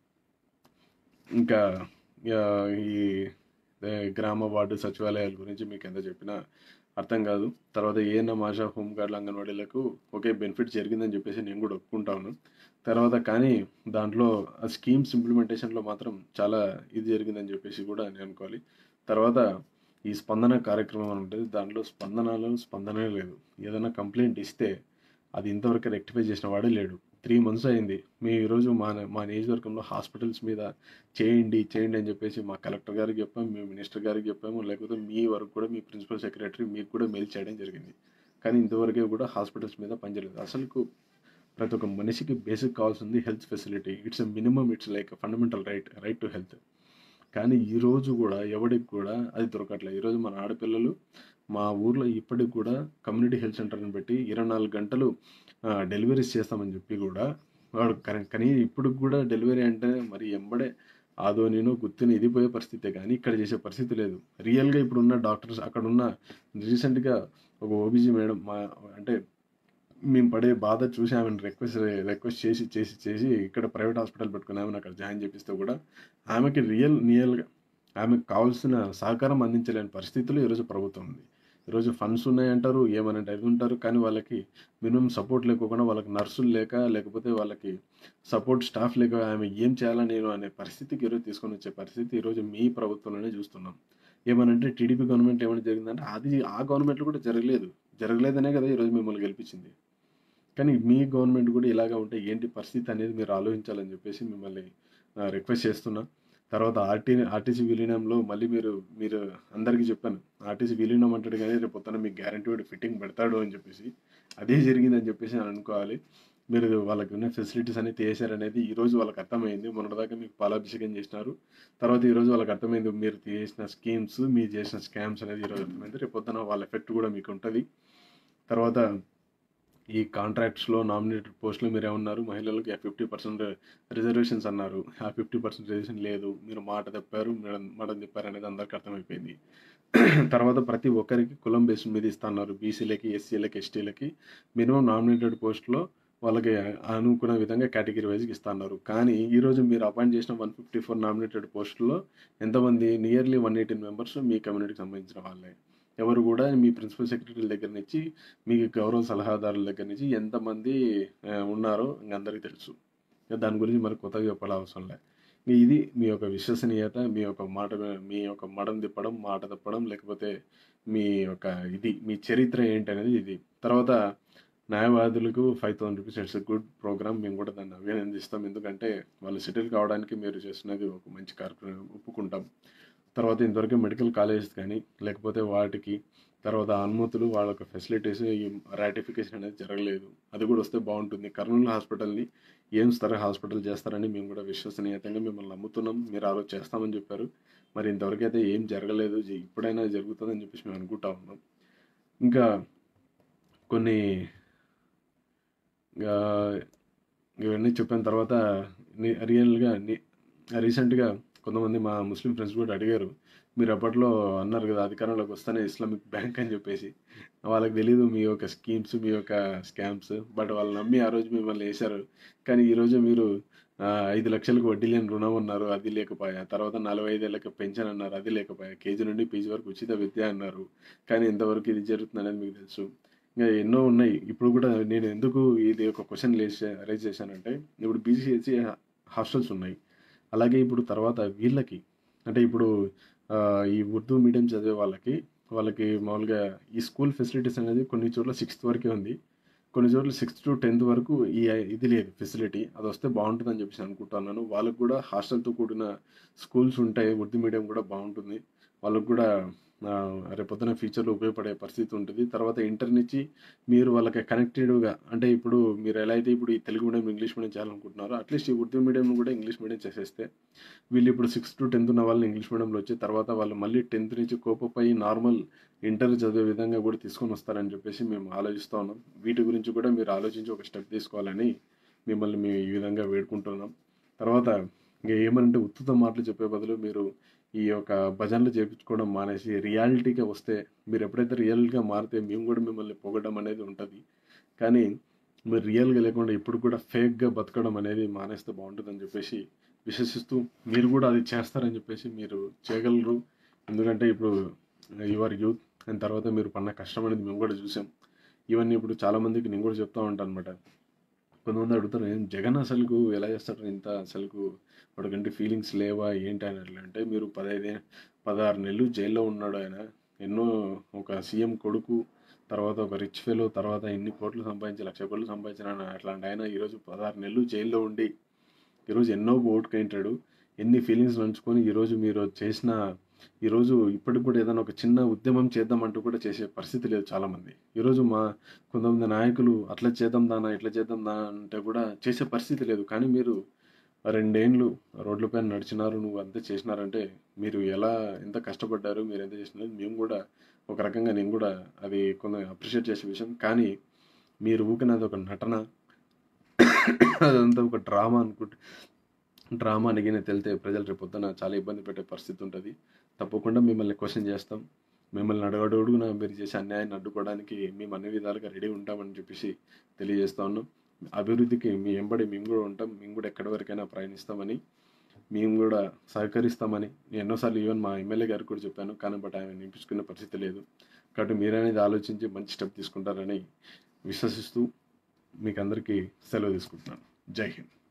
ఇంకా ఆ, ఈ ఏ, గ్రామ వార్డు సచివాలయాల గురించి మీకు ఎంత చెప్పినా అర్థం కాదు తర్వాత ఏఎన్ఎం ఆశా హోమ్ గార్డులు అంగన్వాడీలకు ఒకే బెనిఫిట్ జరిగిందని చెప్పేసి నేను కూడా ఒప్పుకుంటాను తర్వాత కానీ దాంట్లో ఆ స్కీమ్స్ ఇంప్లిమెంటేషన్లో మాత్రం చాలా ఇది జరిగిందని చెప్పేసి కూడా నేను అనుకోవాలి తర్వాత ఈ స్పందన కార్యక్రమం అని ఉంటుంది దాంట్లో స్పందనలో స్పందనే లేదు ఏదైనా కంప్లైంట్ ఇస్తే అది ఇంతవరకు రెక్టిఫై చేసిన వాడే లేడు త్రీ మంత్స్ అయింది మేము ఈరోజు మా మా నియోజకవర్గంలో హాస్పిటల్స్ మీద చేయండి చేయండి అని చెప్పేసి మా కలెక్టర్ గారికి చెప్పాము మీ మినిస్టర్ గారికి చెప్పాము లేకపోతే మీ వరకు కూడా మీ ప్రిన్సిపల్ సెక్రటరీ మీకు కూడా మెయిల్ చేయడం జరిగింది కానీ ఇంతవరకు కూడా హాస్పిటల్స్ మీద పనిచేయలేదు అసలు ప్రతి ఒక్క మనిషికి బేసిక్ కావాల్సింది health facility it's a minimum it's like fundamental right right to health కానీ ఈ రోజు కూడా ఎవరికి కూడా అది దొరకట్లేదు ఈరోజు మన ఆడపిల్లలు మా ఊర్లో ఇప్పటికి కూడా కమ్యూనిటీ హెల్త్ సెంటర్ని పెట్టి ఇరవై నాలుగు గంటలు డెలివరీస్ చేస్తామని చెప్పి కూడా వాడు కరెక్ట్ కానీ ఇప్పుడు కూడా డెలివరీ అంటే మరి ఎంబడే ఆదో నేను గుర్తుని ఇది పోయే పరిస్థితే కానీ ఇక్కడ చేసే పరిస్థితి లేదు రియల్గా ఇప్పుడు ఉన్న డాక్టర్స్ అక్కడ ఉన్న రీసెంట్గా ఒక ఓబీజీ మేడం మా అంటే మేము పడే బాధ చూసి ఆమెను రిక్వెస్ట్ రిక్వెస్ట్ చేసి చేసి చేసి ఇక్కడ ప్రైవేట్ హాస్పిటల్ పెట్టుకుని ఆమెను అక్కడ జాయిన్ చేపిస్తే కూడా ఆమెకి రియల్ నియల్గా ఆమెకు కావాల్సిన సహకారం అందించలేని పరిస్థితులు ఈరోజు ప్రభుత్వం ఉంది ఈరోజు ఫండ్స్ ఉన్నాయంటారు ఏమనంటే అవి ఉంటారు కానీ వాళ్ళకి మినిమం సపోర్ట్ లేకోకుండా వాళ్ళకి నర్సులు లేక లేకపోతే వాళ్ళకి సపోర్ట్ స్టాఫ్ లేక ఆమె ఏం చేయాలని నేను అనే పరిస్థితికి ఈరోజు తీసుకొని వచ్చే పరిస్థితి ఈరోజు మీ ప్రభుత్వంలోనే చూస్తున్నాం ఏమనంటే టీడీపీ గవర్నమెంట్ ఏమైనా జరిగిందంటే అది ఆ గవర్నమెంట్లో కూడా జరగలేదు జరగలేదనే కదా ఈరోజు మిమ్మల్ని గెలిపించింది కానీ మీ గవర్నమెంట్ కూడా ఇలాగా ఉంటే ఏంటి పరిస్థితి అనేది మీరు ఆలోచించాలని చెప్పేసి మిమ్మల్ని రిక్వెస్ట్ చేస్తున్నా తర్వాత ఆర్టీ ఆర్టీసీ విలీనంలో మళ్ళీ మీరు మీరు అందరికీ చెప్పాను ఆర్టీసీ విలీనం అంటాడు కానీ రేపు పొద్దున మీకు గ్యారంటీ వాడు ఫిట్టింగ్ పెడతాడు అని చెప్పేసి అదే జరిగిందని చెప్పేసి నేను అనుకోవాలి మీరు వాళ్ళకి ఉన్న ఫెసిలిటీస్ అనేది తీసేశారనేది ఈ రోజు వాళ్ళకి అర్థమైంది మొన్నటిదాకా మీకు పాలాభిషేకం చేసినారు తర్వాత ఈ రోజు వాళ్ళకి అర్థమైంది మీరు చేసిన స్కీమ్స్ మీరు చేసిన స్కామ్స్ అనేది ఈరోజు అర్థమైంది రేపు పొద్దున వాళ్ళ ఎఫెక్ట్ కూడా మీకు ఉంటుంది తర్వాత ఈ కాంట్రాక్ట్స్లో నామినేటెడ్ పోస్టులు మీరు ఏమన్నారు మహిళలకు ఫిఫ్టీ పర్సెంట్ రిజర్వేషన్స్ అన్నారు ఆ ఫిఫ్టీ పర్సెంట్ రిజర్వేషన్ లేదు మీరు మాట తప్పారు మేడం మాట చెప్పారు అనేది అందరికీ అర్థమైపోయింది తర్వాత ప్రతి ఒక్కరికి కులం బేస్ మీద ఇస్తున్నారు బీసీలకి ఎస్సీలకి ఎస్టీలకి మినిమం నామినేటెడ్ పోస్ట్లో వాళ్ళకి అనుకున్న విధంగా కేటగిరీ వైజ్కి ఇస్తున్నారు కానీ ఈరోజు మీరు అపాయింట్ చేసిన వన్ ఫిఫ్టీ ఫోర్ నామినేటెడ్ పోస్టుల్లో ఎంతమంది నియర్లీ వన్ ఎయిటీన్ మెంబర్స్ మీ కమ్యూనిటీకి సంబంధించిన వాళ్ళే ఎవరు కూడా మీ ప్రిన్సిపల్ సెక్రటరీల దగ్గర నుంచి మీ గౌరవ సలహాదారుల దగ్గర నుంచి ఎంతమంది ఆ, ఉన్నారో ఇంక అందరికీ తెలుసు ఇక దాని గురించి మరి కొత్తగా చెప్పాల్సిన అవసరం లేదు ఇంక ఇది మీ యొక్క విశ్వసనీయత మీ యొక్క మాట మీ యొక్క మడం తిప్పడం మాట తప్పడం లేకపోతే మీ యొక్క ఇది మీ చరిత్ర ఏంటి అనేది ఇది తర్వాత న్యాయవాదులకు five thousand rupees it's good programme మేము కూడా దాన్ని అభినందిస్తాం ఎందుకంటే వాళ్ళు సెటిల్ కావడానికి మీరు చేస్తున్నది ఒక మంచి కార్యక్రమం ఒప్పుకుంటాం తర్వాత ఇంతవరకు మెడికల్ కాలేజెస్ కానీ లేకపోతే వాటికి తర్వాత అనుమతులు వాళ్ళ యొక్క ఫెసిలిటీస్ ఈ రాటిఫికేషన్ అనేది జరగలేదు అది కూడా వస్తే బాగుంటుంది కర్నూలు హాస్పిటల్ని ఎయిమ్స్ తరహా హాస్పిటల్ చేస్తారని మేము కూడా విశ్వసనీయతంగా మిమ్మల్ని నమ్ముతున్నాం మీరు ఆ రోజు చేస్తామని చెప్పారు మరి ఇంతవరకు అయితే ఏం జరగలేదు జ- ఇప్పుడైనా జరుగుతుందని చెప్పేసి మేము అనుకుంటా ఉన్నాం ఇంకా కొన్ని ఇంకా ఇవన్నీ చెప్పిన తర్వాత ని- రియల్గా ని- రీసెంట్గా కొంతమంది మా ముస్లిం ఫ్రెండ్స్ కూడా అడిగారు మీరు అప్పట్లో అన్నారు కదా అధికారంలోకి వస్తేనే ఇస్లామిక్ బ్యాంక్ అని చెప్పేసి వాళ్ళకి తెలియదు మీ యొక్క స్కీమ్స్ మీ యొక్క స్కామ్స్ బట్ వాళ్ళు నమ్మి ఆ రోజు మిమ్మల్ని వేశారు కానీ ఈరోజు మీరు ఆ, ఐదు లక్షలకు వడ్డీ లేని రుణం అన్నారు అది లేకపోయా తర్వాత నలభై ఐదేళ్ళకి పెన్షన్ అన్నారు అది లేకపోయా కేజీ నుండి పీజీ వరకు ఉచిత విద్య అన్నారు కానీ ఇంతవరకు ఇది జరుగుతుంది అనేది మీకు తెలుసు ఇంకా ఎన్నో ఉన్నాయి ఇప్పుడు కూడా నేను ఎందుకు ఇది ఒక క్వశ్చన్ లేస్ రైజ్ చేశానంటే ఇప్పుడు బీసీహెచ్సి హాస్టల్స్ ఉన్నాయి అలాగే ఇప్పుడు తర్వాత వీళ్ళకి అంటే ఇప్పుడు ఆ, ఈ ఉర్దూ మీడియం చదివే వాళ్ళకి వాళ్ళకి మామూలుగా ఈ స్కూల్ ఫెసిలిటీస్ అనేది కొన్ని చోట్ల సిక్స్త్ వరకే ఉంది కొన్ని చోట్ల సిక్స్త్ టు టెన్త్ వరకు ఈ ఇది లేదు ఫెసిలిటీ అది వస్తే బాగుంటుందని చెప్పేసి అనుకుంటున్నాను వాళ్ళకు కూడా హాస్టల్తో కూడిన స్కూల్స్ ఉంటాయి ఉర్దూ మీడియం కూడా బాగుంటుంది వాళ్ళకు కూడా ఆ, రేపొద్దున ఫ్యూచర్లో ఉపయోగపడే పరిస్థితి ఉంటుంది తర్వాత ఇంటర్ నుంచి మీరు వాళ్ళకి కనెక్టెడ్గా అంటే ఇప్పుడు మీరు ఎలా అయితే ఇప్పుడు ఈ తెలుగు మీడియం ఇంగ్లీష్ మీడియం చేయాలనుకుంటున్నారో అట్లీస్ట్ ఈ ఉర్దూ మీడియం కూడా ఇంగ్లీష్ మీడియం చేసేస్తే వీళ్ళు ఇప్పుడు సిక్స్త్ టు టెన్త్ ఉన్న వాళ్ళని ఇంగ్లీష్ మీడియంలో వచ్చి తర్వాత వాళ్ళు మళ్ళీ టెన్త్ నుంచి కోపప్ అయ్యి నార్మల్ ఇంటర్ చదివే విధంగా కూడా తీసుకొని వస్తారని చెప్పేసి మేము ఆలోచిస్తూ ఉన్నాం వీటి గురించి కూడా మీరు ఆలోచించి ఒక స్టెప్ తీసుకోవాలని మిమ్మల్ని మేము ఈ విధంగా వేడుకుంటున్నాం తర్వాత ఇంకా ఏమంటే ఉత్తుత మాటలు చెప్పే బదులు మీరు ఈ యొక్క భజనలు చేయించుకోవడం మానేసి రియాలిటీగా వస్తే మీరు ఎప్పుడైతే రియల్గా మారితే మేము కూడా మిమ్మల్ని పొగడం అనేది ఉంటుంది కానీ మీరు రియల్గా లేకుండా ఇప్పుడు కూడా ఫేక్గా బతకడం అనేది మానేస్తే బాగుంటుందని చెప్పేసి విశ్వసిస్తూ మీరు కూడా అది చేస్తారని చెప్పేసి మీరు చేయగలరు ఎందుకంటే ఇప్పుడు యువర్ యూత్ అండ్ తర్వాత మీరు పన్న కష్టం అనేది మేము కూడా చూసాం ఇవన్నీ ఇప్పుడు చాలామందికి నేను కూడా చెప్తా ఉంటాను అనమాట కొంతమంది అడుగుతారు ఏం జగన్ అసలుకు ఎలా చేస్తాడు ఇంత అసలుకు వాడికంటే ఫీలింగ్స్ లేవా ఏంటి అని అట్లా అంటే మీరు పదహైదే పదహారు నెలలు జైల్లో ఉన్నాడు ఆయన ఎన్నో ఒక సీఎం కొడుకు తర్వాత ఒక రిచ్ ఫెలో తర్వాత ఎన్ని కోట్లు సంపాదించి లక్ష కోట్లు సంపాదించిన ఆయన అట్లాంటి ఆయన ఈరోజు పదహారు నెలలు జైల్లో ఉండి ఈరోజు ఎన్నో ఓటుకైంటాడు ఎన్ని ఫీలింగ్స్ నంచుకొని ఈరోజు మీరు చేసిన ఈరోజు ఇప్పటికి కూడా ఏదైనా ఒక చిన్న ఉద్యమం చేద్దామంటూ కూడా చేసే పరిస్థితి లేదు చాలామంది ఈరోజు మా కొంతమంది నాయకులు అట్లా చేద్దాం దానా ఇట్లా చేద్దాం దానా అంటే కూడా చేసే పరిస్థితి లేదు కానీ మీరు రెండేండ్లు రోడ్లపైన నడిచినారు నువ్వు అంతా చేసినారంటే మీరు ఎలా ఎంత కష్టపడ్డారు మీరు ఎంత చేసినారు మేము కూడా ఒక రకంగా నేను కూడా అది కొంత అప్రిషియేట్ చేసే విషయం కానీ మీరు ఊకినది ఒక నటన అదంతా ఒక డ్రామా అనుకుంటే డ్రామా అడిగిన తెలితే ప్రజలు రేపు పొద్దున చాలా ఇబ్బంది పెట్టే పరిస్థితి ఉంటుంది తప్పకుండా మిమ్మల్ని క్వశ్చన్ చేస్తాం మిమ్మల్ని అడగడుగున మీరు చేసే అన్యాయాన్ని అడ్డుకోవడానికి మేము అన్ని విధాలుగా రెడీ ఉంటామని చెప్పేసి తెలియజేస్తా ఉన్నాం అభివృద్ధికి మీ ఎంబడి మేము కూడా ఉంటాం మేము కూడా ఎక్కడి వరకైనా ప్రయాణిస్తామని మేము కూడా సహకరిస్తామని నేను ఎన్నోసార్లు ఈవెన్ మా ఎమ్మెల్యే గారికి కూడా చెప్పాను కానీ బట్ ఆయన నింపించుకునే పరిస్థితి లేదు కాబట్టి మీరనేది ఆలోచించి మంచి స్టెప్ తీసుకుంటారని విశ్వసిస్తూ మీకు అందరికీ సెలవు తీసుకుంటున్నాను జై హింద్